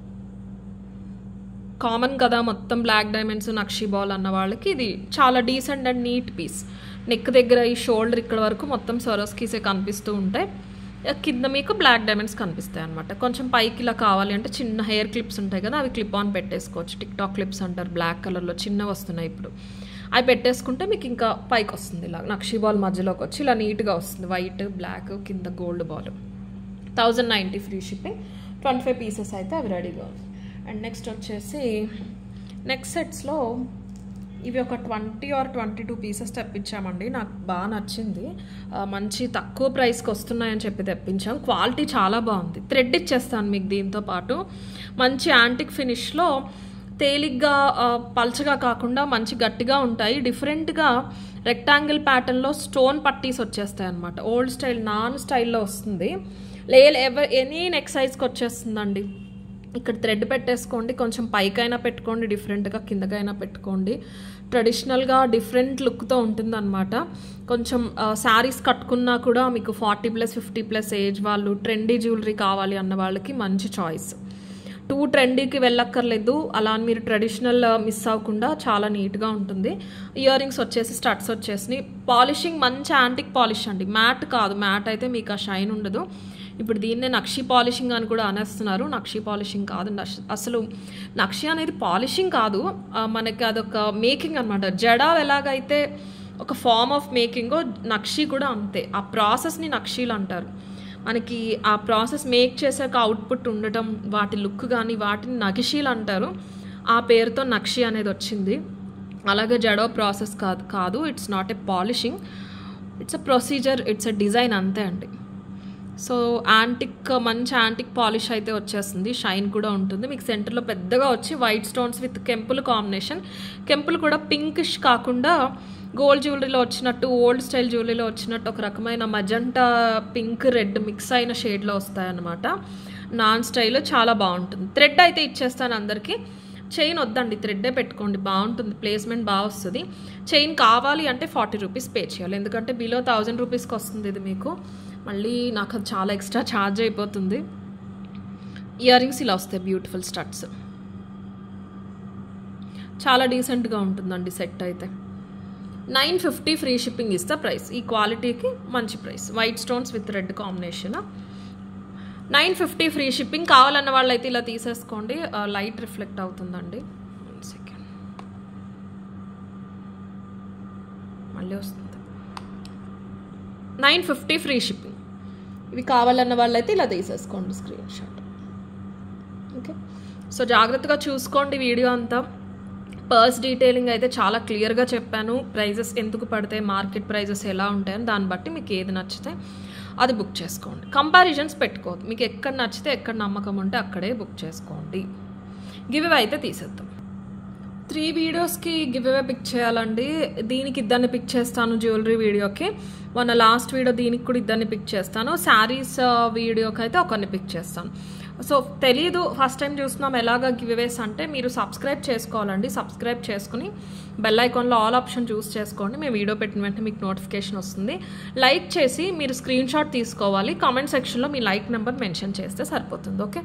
కామన్ కదా మొత్తం బ్లాక్ డైమండ్స్ నక్షి బాల్ అన్న వాళ్ళకి ఇది చాలా decent and neat piece neck దగ్గర ఈ షోల్డర్ ఇక్కడ వరకు మొత్తం సొరస్కీసే కనిపిస్తూ ఉంటాయి కింద మీకు బ్లాక్ డైమండ్స్ కనిపిస్తాయి అనమాట కొంచెం పైకి ఇలా కావాలి అంటే చిన్న హెయిర్ క్లిప్స్ ఉంటాయి కదా అవి క్లిప్ ఆన్ పెట్టేసుకోవచ్చు టిక్ టాక్ క్లిప్స్ అంటారు బ్లాక్ కలర్లో చిన్నవి వస్తున్నాయి ఇప్పుడు అవి పెట్టేసుకుంటే మీకు ఇంకా పైకి వస్తుంది ఇలా నక్షి బాల్ మధ్యలోకి వచ్చి ఇలా నీట్గా వస్తుంది వైట్ బ్లాక్ కింద gold ball thousand ninety free shipping twenty five pieces అయితే అవి రెడీగా ఉంది అండ్ నెక్స్ట్ వచ్చేసి నెక్స్ట్ సెట్స్లో ఇవి ఒక twenty or twenty two pieces తెప్పించామండి నాకు బాగా నచ్చింది మంచి తక్కువ ప్రైస్కి వస్తున్నాయని చెప్పి తెప్పించాం క్వాలిటీ చాలా బాగుంది థ్రెడ్ ఇచ్చేస్తాను మీకు దీంతో పాటు మంచి యాంటిక్ ఫినిష్లో తేలిగ్గా పల్చగా కాకుండా మంచి గట్టిగా ఉంటాయి డిఫరెంట్గా రెక్టాంగిల్ ప్యాటర్న్లో స్టోన్ పట్టీస్ వచ్చేస్తాయి అనమాట ఓల్డ్ స్టైల్ నాన్ స్టైల్లో వస్తుంది లే ఎవర్ ఎనీ నెక్ సైజ్కి వచ్చేస్తుందండి ఇక్కడ థ్రెడ్ పెట్టేసుకోండి కొంచెం పైకైనా పెట్టుకోండి డిఫరెంట్గా కిందకైనా పెట్టుకోండి ట్రెడిషనల్గా డిఫరెంట్ లుక్తో ఉంటుందన్నమాట కొంచెం శారీస్ కట్టుకున్నా కూడా మీకు forty plus fifty plus age వాళ్ళు ట్రెండీ జ్యువెలరీ కావాలి అన్న వాళ్ళకి మంచి చాయిస్ టూ ట్రెండీకి వెళ్ళక్కర్లేదు అలా అని మీరు ట్రెడిషనల్ మిస్ అవ్వకుండా చాలా నీట్గా ఉంటుంది ఇయర్ రింగ్స్ వచ్చేసి స్టడ్స్ వచ్చేసి పాలిషింగ్ మంచి యాంటిక్ పాలిష్ అండి మ్యాట్ కాదు మ్యాట్ అయితే మీకు ఆ షైన్ ఉండదు ఇప్పుడు దీన్నే నక్షి పాలిషింగ్ అని కూడా అనేస్తున్నారు నక్షి పాలిషింగ్ కాదు నష్- అసలు నక్షి అనేది పాలిషింగ్ కాదు ఆ, మనకి అదొక మేకింగ్ అనమాట జడ ఎలాగైతే ఒక ఫార్మ్ ఆఫ్ మేకింగ్ నక్షి కూడా అంతే ఆ ప్రాసెస్ని నక్షీలు అంటారు మనకి ఆ ప్రాసెస్ మేక్ చేశాక అవుట్పుట్ ఉండటం వాటి లుక్ కానీ వాటిని నగిషీలు అంటారు ఆ పేరుతో నక్షి అనేది వచ్చింది అలాగే జడో ప్రాసెస్ కాదు కాదు it's not a polishing it's a procedure it's a design అంతే అండి సో యాంటిక్ మంచి యాంటిక్ పాలిష్ అయితే వచ్చేస్తుంది షైన్ కూడా ఉంటుంది మీకు సెంటర్లో పెద్దగా వచ్చి వైట్ స్టోన్స్ విత్ కెంపుల్ కాంబినేషన్ కెంపుల్ కూడా పింకిష్ కాకుండా గోల్డ్ జ్యువెలరీలో వచ్చినట్టు ఓల్డ్ స్టైల్ జ్యువెలరీలో వచ్చినట్టు ఒక రకమైన మజంటా పింక్ రెడ్ మిక్స్ అయిన షేడ్లో వస్తాయన్నమాట నాన్ స్టైల్ చాలా బాగుంటుంది థ్రెడ్ అయితే ఇచ్చేస్తాను అందరికీ చైన్ వద్దండి థ్రెడ్డే పెట్టుకోండి బాగుంటుంది ప్లేస్మెంట్ బాగా వస్తుంది చైన్ కావాలి అంటే ఫార్టీ రూపీస్ పే చేయాలి ఎందుకంటే బిలో థౌజండ్ రూపీస్కి వస్తుంది ఇది మీకు మళ్ళీ నాకు అది చాలా ఎక్స్ట్రా ఛార్జ్ అయిపోతుంది ఇయర్ రింగ్స్ ఇలా వస్తాయి బ్యూటిఫుల్ స్టడ్స్ చాలా డీసెంట్గా ఉంటుందండి సెట్ అయితే నైన్ ఫిఫ్టీ ఫ్రీ షిప్పింగ్ ఇస్తా ప్రైస్ ఈ క్వాలిటీకి మంచి price white stones with red combination nine fifty free shipping కావాలన్న వాళ్ళైతే ఇలా తీసేసుకోండి లైట్ రిఫ్లెక్ట్ అవుతుందండి సెకండ్ మళ్ళీ వస్తుంది నైన్ ఫిఫ్టీ ఫ్రీ షిప్పింగ్ ఇవి కావాలన్న వాళ్ళైతే ఇలా తీసేసుకోండి స్క్రీన్ షాట్ ఓకే సో జాగ్రత్తగా చూసుకోండి వీడియో అంతా పర్స్ డీటెయిలింగ్ అయితే చాలా క్లియర్గా చెప్పాను ప్రైజెస్ ఎందుకు పడతాయి మార్కెట్ ప్రైజెస్ ఎలా ఉంటాయని దాన్ని బట్టి మీకు ఏది నచ్చితే అది బుక్ చేసుకోండి కంపారిజన్స్ పెట్టుకోవద్దు మీకు ఎక్కడ నచ్చితే ఎక్కడ నమ్మకం ఉంటే అక్కడే బుక్ చేసుకోండి గివ్ అయితే తీసేద్దాం త్రీ వీడియోస్కి గివ్ అవే పిక్ చేయాలండి దీనికి ఇద్దరిని పిక్ చేస్తాను జ్యువెలరీ వీడియోకి మొన్న లాస్ట్ వీడియో దీనికి కూడా ఇద్దరిని పిక్ చేస్తాను శారీస్ వీడియోకి అయితే ఒకరిని పిక్ చేస్తాను సో తెలీదు ఫస్ట్ టైం చూస్తున్నాం ఎలాగ గివ్ అవేస్ అంటే మీరు సబ్స్క్రైబ్ చేసుకోవాలండి సబ్స్క్రైబ్ చేసుకుని బెల్ ఐకాన్లో ఆల్ ఆప్షన్ చూస్ చేసుకోండి మేము వీడియో పెట్టిన వెంటనే మీకు నోటిఫికేషన్ వస్తుంది లైక్ చేసి మీరు స్క్రీన్ షాట్ తీసుకోవాలి కామెంట్ సెక్షన్లో మీ లైక్ నెంబర్ మెన్షన్ చేస్తే సరిపోతుంది ఓకే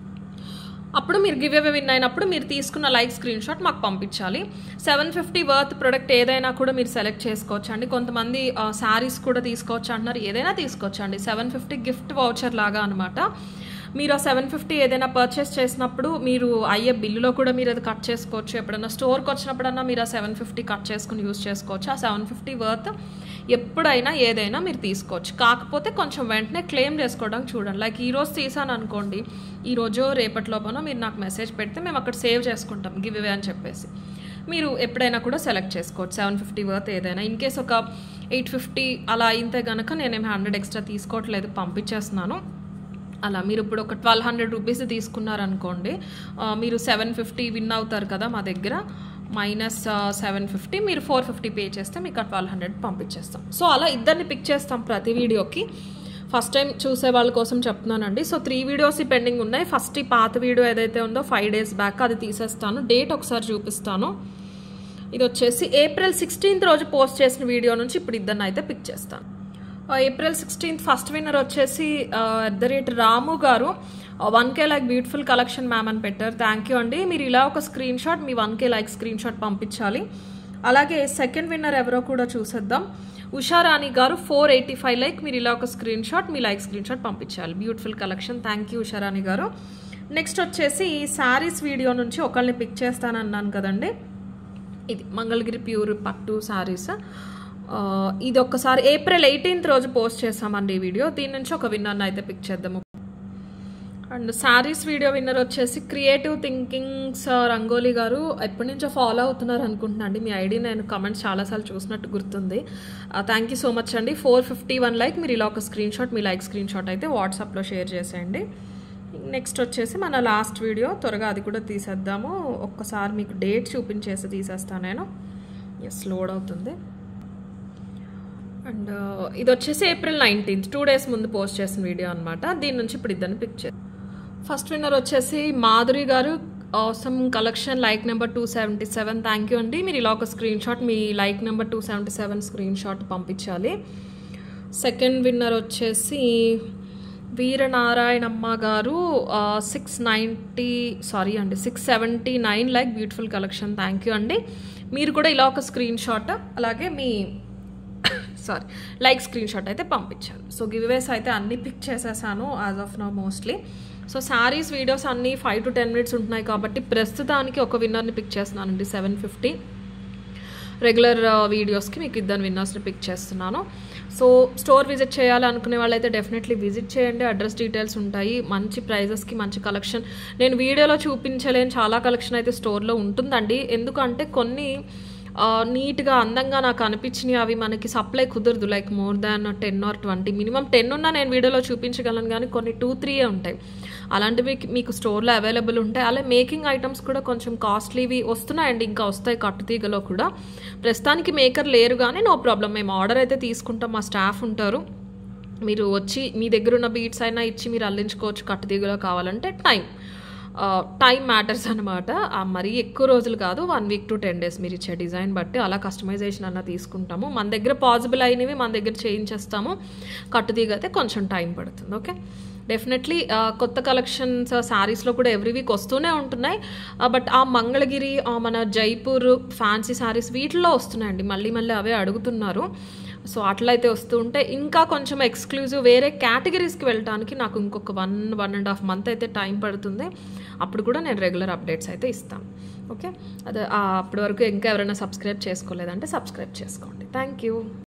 అప్పుడు మీరు గివ్ అవే విన్ అయినప్పుడు మీరు తీసుకున్న లైక్ స్క్రీన్ షాట్ మాకు పంపించాలి సెవెన్ ఫిఫ్టీ వర్త్ ప్రొడక్ట్ ఏదైనా కూడా మీరు సెలెక్ట్ చేసుకోవచ్చు అండి కొంతమంది శారీస్ కూడా తీసుకోవచ్చు అంటున్నారు ఏదైనా తీసుకోవచ్చు అండి సెవెన్ ఫిఫ్టీ గిఫ్ట్ వౌచర్ లాగా అనమాట మీరు ఆ సెవెన్ ఫిఫ్టీ ఏదైనా పర్చేస్ చేసినప్పుడు మీరు అయ్యే బిల్లులో కూడా మీరు అది కట్ చేసుకోవచ్చు ఎప్పుడైనా స్టోర్కి వచ్చినప్పుడన్నా మీరు ఆ సెవెన్ ఫిఫ్టీ కట్ చేసుకుని యూస్ చేసుకోవచ్చు ఆ సెవెన్ ఫిఫ్టీ వర్త్ ఎప్పుడైనా ఏదైనా మీరు తీసుకోవచ్చు కాకపోతే కొంచెం వెంటనే క్లెయిమ్ చేసుకోవడానికి చూడండి లైక్ ఈ రోజు తీసాను అనుకోండి ఈ రోజు రేపటి లోపల మీరు నాకు మెసేజ్ పెడితే మేము అక్కడ సేవ్ చేసుకుంటాం గివ్ ఇవే అని చెప్పేసి మీరు ఎప్పుడైనా కూడా సెలెక్ట్ చేసుకోవచ్చు సెవెన్ ఫిఫ్టీ వర్త్ ఏదైనా ఇన్ కేస్ ఒక ఎయిట్ ఫిఫ్టీ అలా అయితే కనుక నేనేం హండ్రెడ్ ఎక్స్ట్రా తీసుకోవట్లేదు పంపించేస్తున్నాను అలా మీరు ఇప్పుడు ఒక ట్వెల్వ్ హండ్రెడ్ రూపీస్ తీసుకున్నారనుకోండి ఆ, మీరు సెవెన్ ఫిఫ్టీ విన్ అవుతారు కదా మా దగ్గర మైనస్ సెవెన్ ఫిఫ్టీ మీరు ఫోర్ ఫిఫ్టీ పే చేస్తే మీకు ఆ ట్వెల్వ్ హండ్రెడ్ పంపించేస్తాం సో అలా ఇద్దరిని పిక్ చేస్తాం ప్రతి వీడియోకి ఫస్ట్ టైం చూసే వాళ్ళ కోసం చెప్తున్నానండి సో త్రీ వీడియోస్ పెండింగ్ ఉన్నాయి ఫస్ట్ ఈ పాత వీడియో ఏదైతే ఉందో ఫైవ్ డేస్ బ్యాక్ అది తీసేస్తాను డేట్ ఒకసారి చూపిస్తాను ఇది వచ్చేసి ఏప్రిల్ సిక్స్టీన్త్ రోజు పోస్ట్ చేసిన వీడియో నుంచి ఇప్పుడు ఇద్దరిని అయితే పిక్ చేస్తాను ఆ, ఏప్రిల్ సిక్స్టీన్త్ ఫస్ట్ విన్నర్ వచ్చేసి at the rate Ramu garu one K like beautiful collection ma'am అని పెట్టారు థ్యాంక్ యూ అండి మీరు ఇలా ఒక స్క్రీన్ షాట్ మీ one K like screenshot పంపించాలి అలాగే సెకండ్ విన్నర్ ఎవరో కూడా చూసేద్దాం ఉషారాణి గారు ఫోర్ ఎయిటీ ఫైవ్ లైక్ మీరు ఇలా ఒక స్క్రీన్ షాట్ మీ లైక్ స్క్రీన్ షాట్ పంపించాలి beautiful collection thank you Usharani garu next వచ్చేసి ఈ శారీస్ వీడియో నుంచి ఒకళ్ళని పిక్ చేస్తానన్నాను కదండి ఇది మంగళగిరి ప్యూర్ పట్టు శారీస్ ఇది ఒక్కసారి ఏప్రిల్ ఎయిటీన్త్ రోజు పోస్ట్ చేసామండి ఈ వీడియో దీని నుంచి ఒక విన్నర్ని అయితే పిక్ చేద్దాము అండ్ శారీస్ వీడియో విన్నర్ వచ్చేసి క్రియేటివ్ థింకింగ్స్ రంగోలీ గారు ఎప్పటి నుంచో ఫాలో అవుతున్నారు అనుకుంటున్నా అండి మీ ఐడి నేను కమెంట్స్ చాలాసార్లు చూసినట్టు గుర్తుంది థ్యాంక్ యూ సో మచ్ అండి ఫోర్ ఫిఫ్టీ వన్ లైక్ మీరు ఇలా ఒక స్క్రీన్ షాట్ మీ లైక్ స్క్రీన్ షాట్ అయితే వాట్సాప్లో షేర్ చేసేయండి నెక్స్ట్ వచ్చేసి మన లాస్ట్ వీడియో త్వరగా అది కూడా తీసేద్దాము ఒక్కసారి మీకు డేట్ చూపించేసి తీసేస్తాను నేను ఎస్ లోడ్ అవుతుంది అండ్ ఇది వచ్చేసి ఏప్రిల్ నైన్టీన్త్ టూ డేస్ ముందు పోస్ట్ చేసిన వీడియో అనమాట దీని నుంచి ఇప్పుడు ఇద్దరిని పిక్ చే ఫస్ట్ విన్నర్ వచ్చేసి మాధురి గారు అవసరం collection like number two seventy seven thank you అండి మీరు ఇలా ఒక స్క్రీన్ షాట్ మీ like number two seventy seven screenshot పంపించాలి సెకండ్ విన్నర్ వచ్చేసి Veeranarayanamma garu six ninety sorry అండి six seventy nine like beautiful collection thank you అండి మీరు కూడా ఇలా ఒక స్క్రీన్ షాట్ అలాగే మీ సారీ లైక్ స్క్రీన్ షాట్ అయితే పంపించారు సో గివ్వేస్ అయితే అన్ని పిక్ చేసేసాను as of now mostly so saris videos అన్నీ ఫైవ్ టు టెన్ మినిట్స్ ఉంటున్నాయి కాబట్టి ప్రస్తుతానికి ఒక విన్నర్ని పిక్ చేస్తున్నానండి సెవెన్ ఫిఫ్టీ రెగ్యులర్ వీడియోస్కి మీకు ఇద్దరు విన్నర్స్ని పిక్ చేస్తున్నాను సో స్టోర్ విజిట్ చేయాలి అనుకునే వాళ్ళైతే డెఫినెట్లీ విజిట్ చేయండి అడ్రస్ డీటెయిల్స్ ఉంటాయి మంచి ప్రైజెస్కి మంచి కలెక్షన్ నేను వీడియోలో చూపించలేని చాలా కలెక్షన్ అయితే స్టోర్లో ఉంటుందండి ఎందుకంటే కొన్ని నీట్గా అందంగా నాకు అనిపించినవి అవి మనకి సప్లై కుదరదు like more than ten or twenty minimum ten ఉన్నా నేను వీడియోలో చూపించగలను కానీ కొన్ని టూ త్రీయే ఉంటాయి అలాంటివి మీకు స్టోర్లో అవైలబుల్ ఉంటాయి అలాగే మేకింగ్ ఐటమ్స్ కూడా కొంచెం కాస్ట్లీవి వస్తున్నాయండి ఇంకా వస్తాయి కట్టుతీగలో కూడా ప్రస్తుతానికి మేకర్ లేరు కానీ నో ప్రాబ్లం మేము ఆర్డర్ అయితే తీసుకుంటాం మా స్టాఫ్ ఉంటారు మీరు వచ్చి మీ దగ్గర ఉన్న బీట్స్ అయినా ఇచ్చి మీరు అల్లించుకోవచ్చు కట్టుతీగలో కావాలంటే టైం టైం మ్యాటర్స్ అనమాట మరీ ఎక్కువ రోజులు కాదు one week to ten days మీరు ఇచ్చే డిజైన్ బట్టి అలా కస్టమైజేషన్ అన్న తీసుకుంటాము మన దగ్గర పాసిబుల్ అయినవి మన దగ్గర చేయించేస్తాము కట్టుతీగ అయితే కొంచెం టైం పడుతుంది ఓకే డెఫినెట్లీ కొత్త కలెక్షన్స్ శారీస్లో కూడా ఎవ్రీ వీక్ వస్తూనే ఉంటున్నాయి బట్ ఆ మంగళగిరి మన జైపూర్ ఫ్యాన్సీ శారీస్ వీటిల్లో వస్తున్నాయండి మళ్ళీ మళ్ళీ అవే అడుగుతున్నారు సో అట్లయితే వస్తూ ఉంటే ఇంకా కొంచెం ఎక్స్క్లూజివ్ వేరే కేటగిరీస్కి వెళ్ళడానికి నాకు ఇంకొక one one and half month అయితే టైం పడుతుంది అప్పుడు కూడా నేను రెగ్యులర్ అప్డేట్స్ అయితే ఇస్తాను ఓకే అదే అప్పటి వరకు ఇంకా ఎవరైనా సబ్స్క్రైబ్ చేసుకోలేదంటే సబ్స్క్రైబ్ చేసుకోండి థ్యాంక్ యూ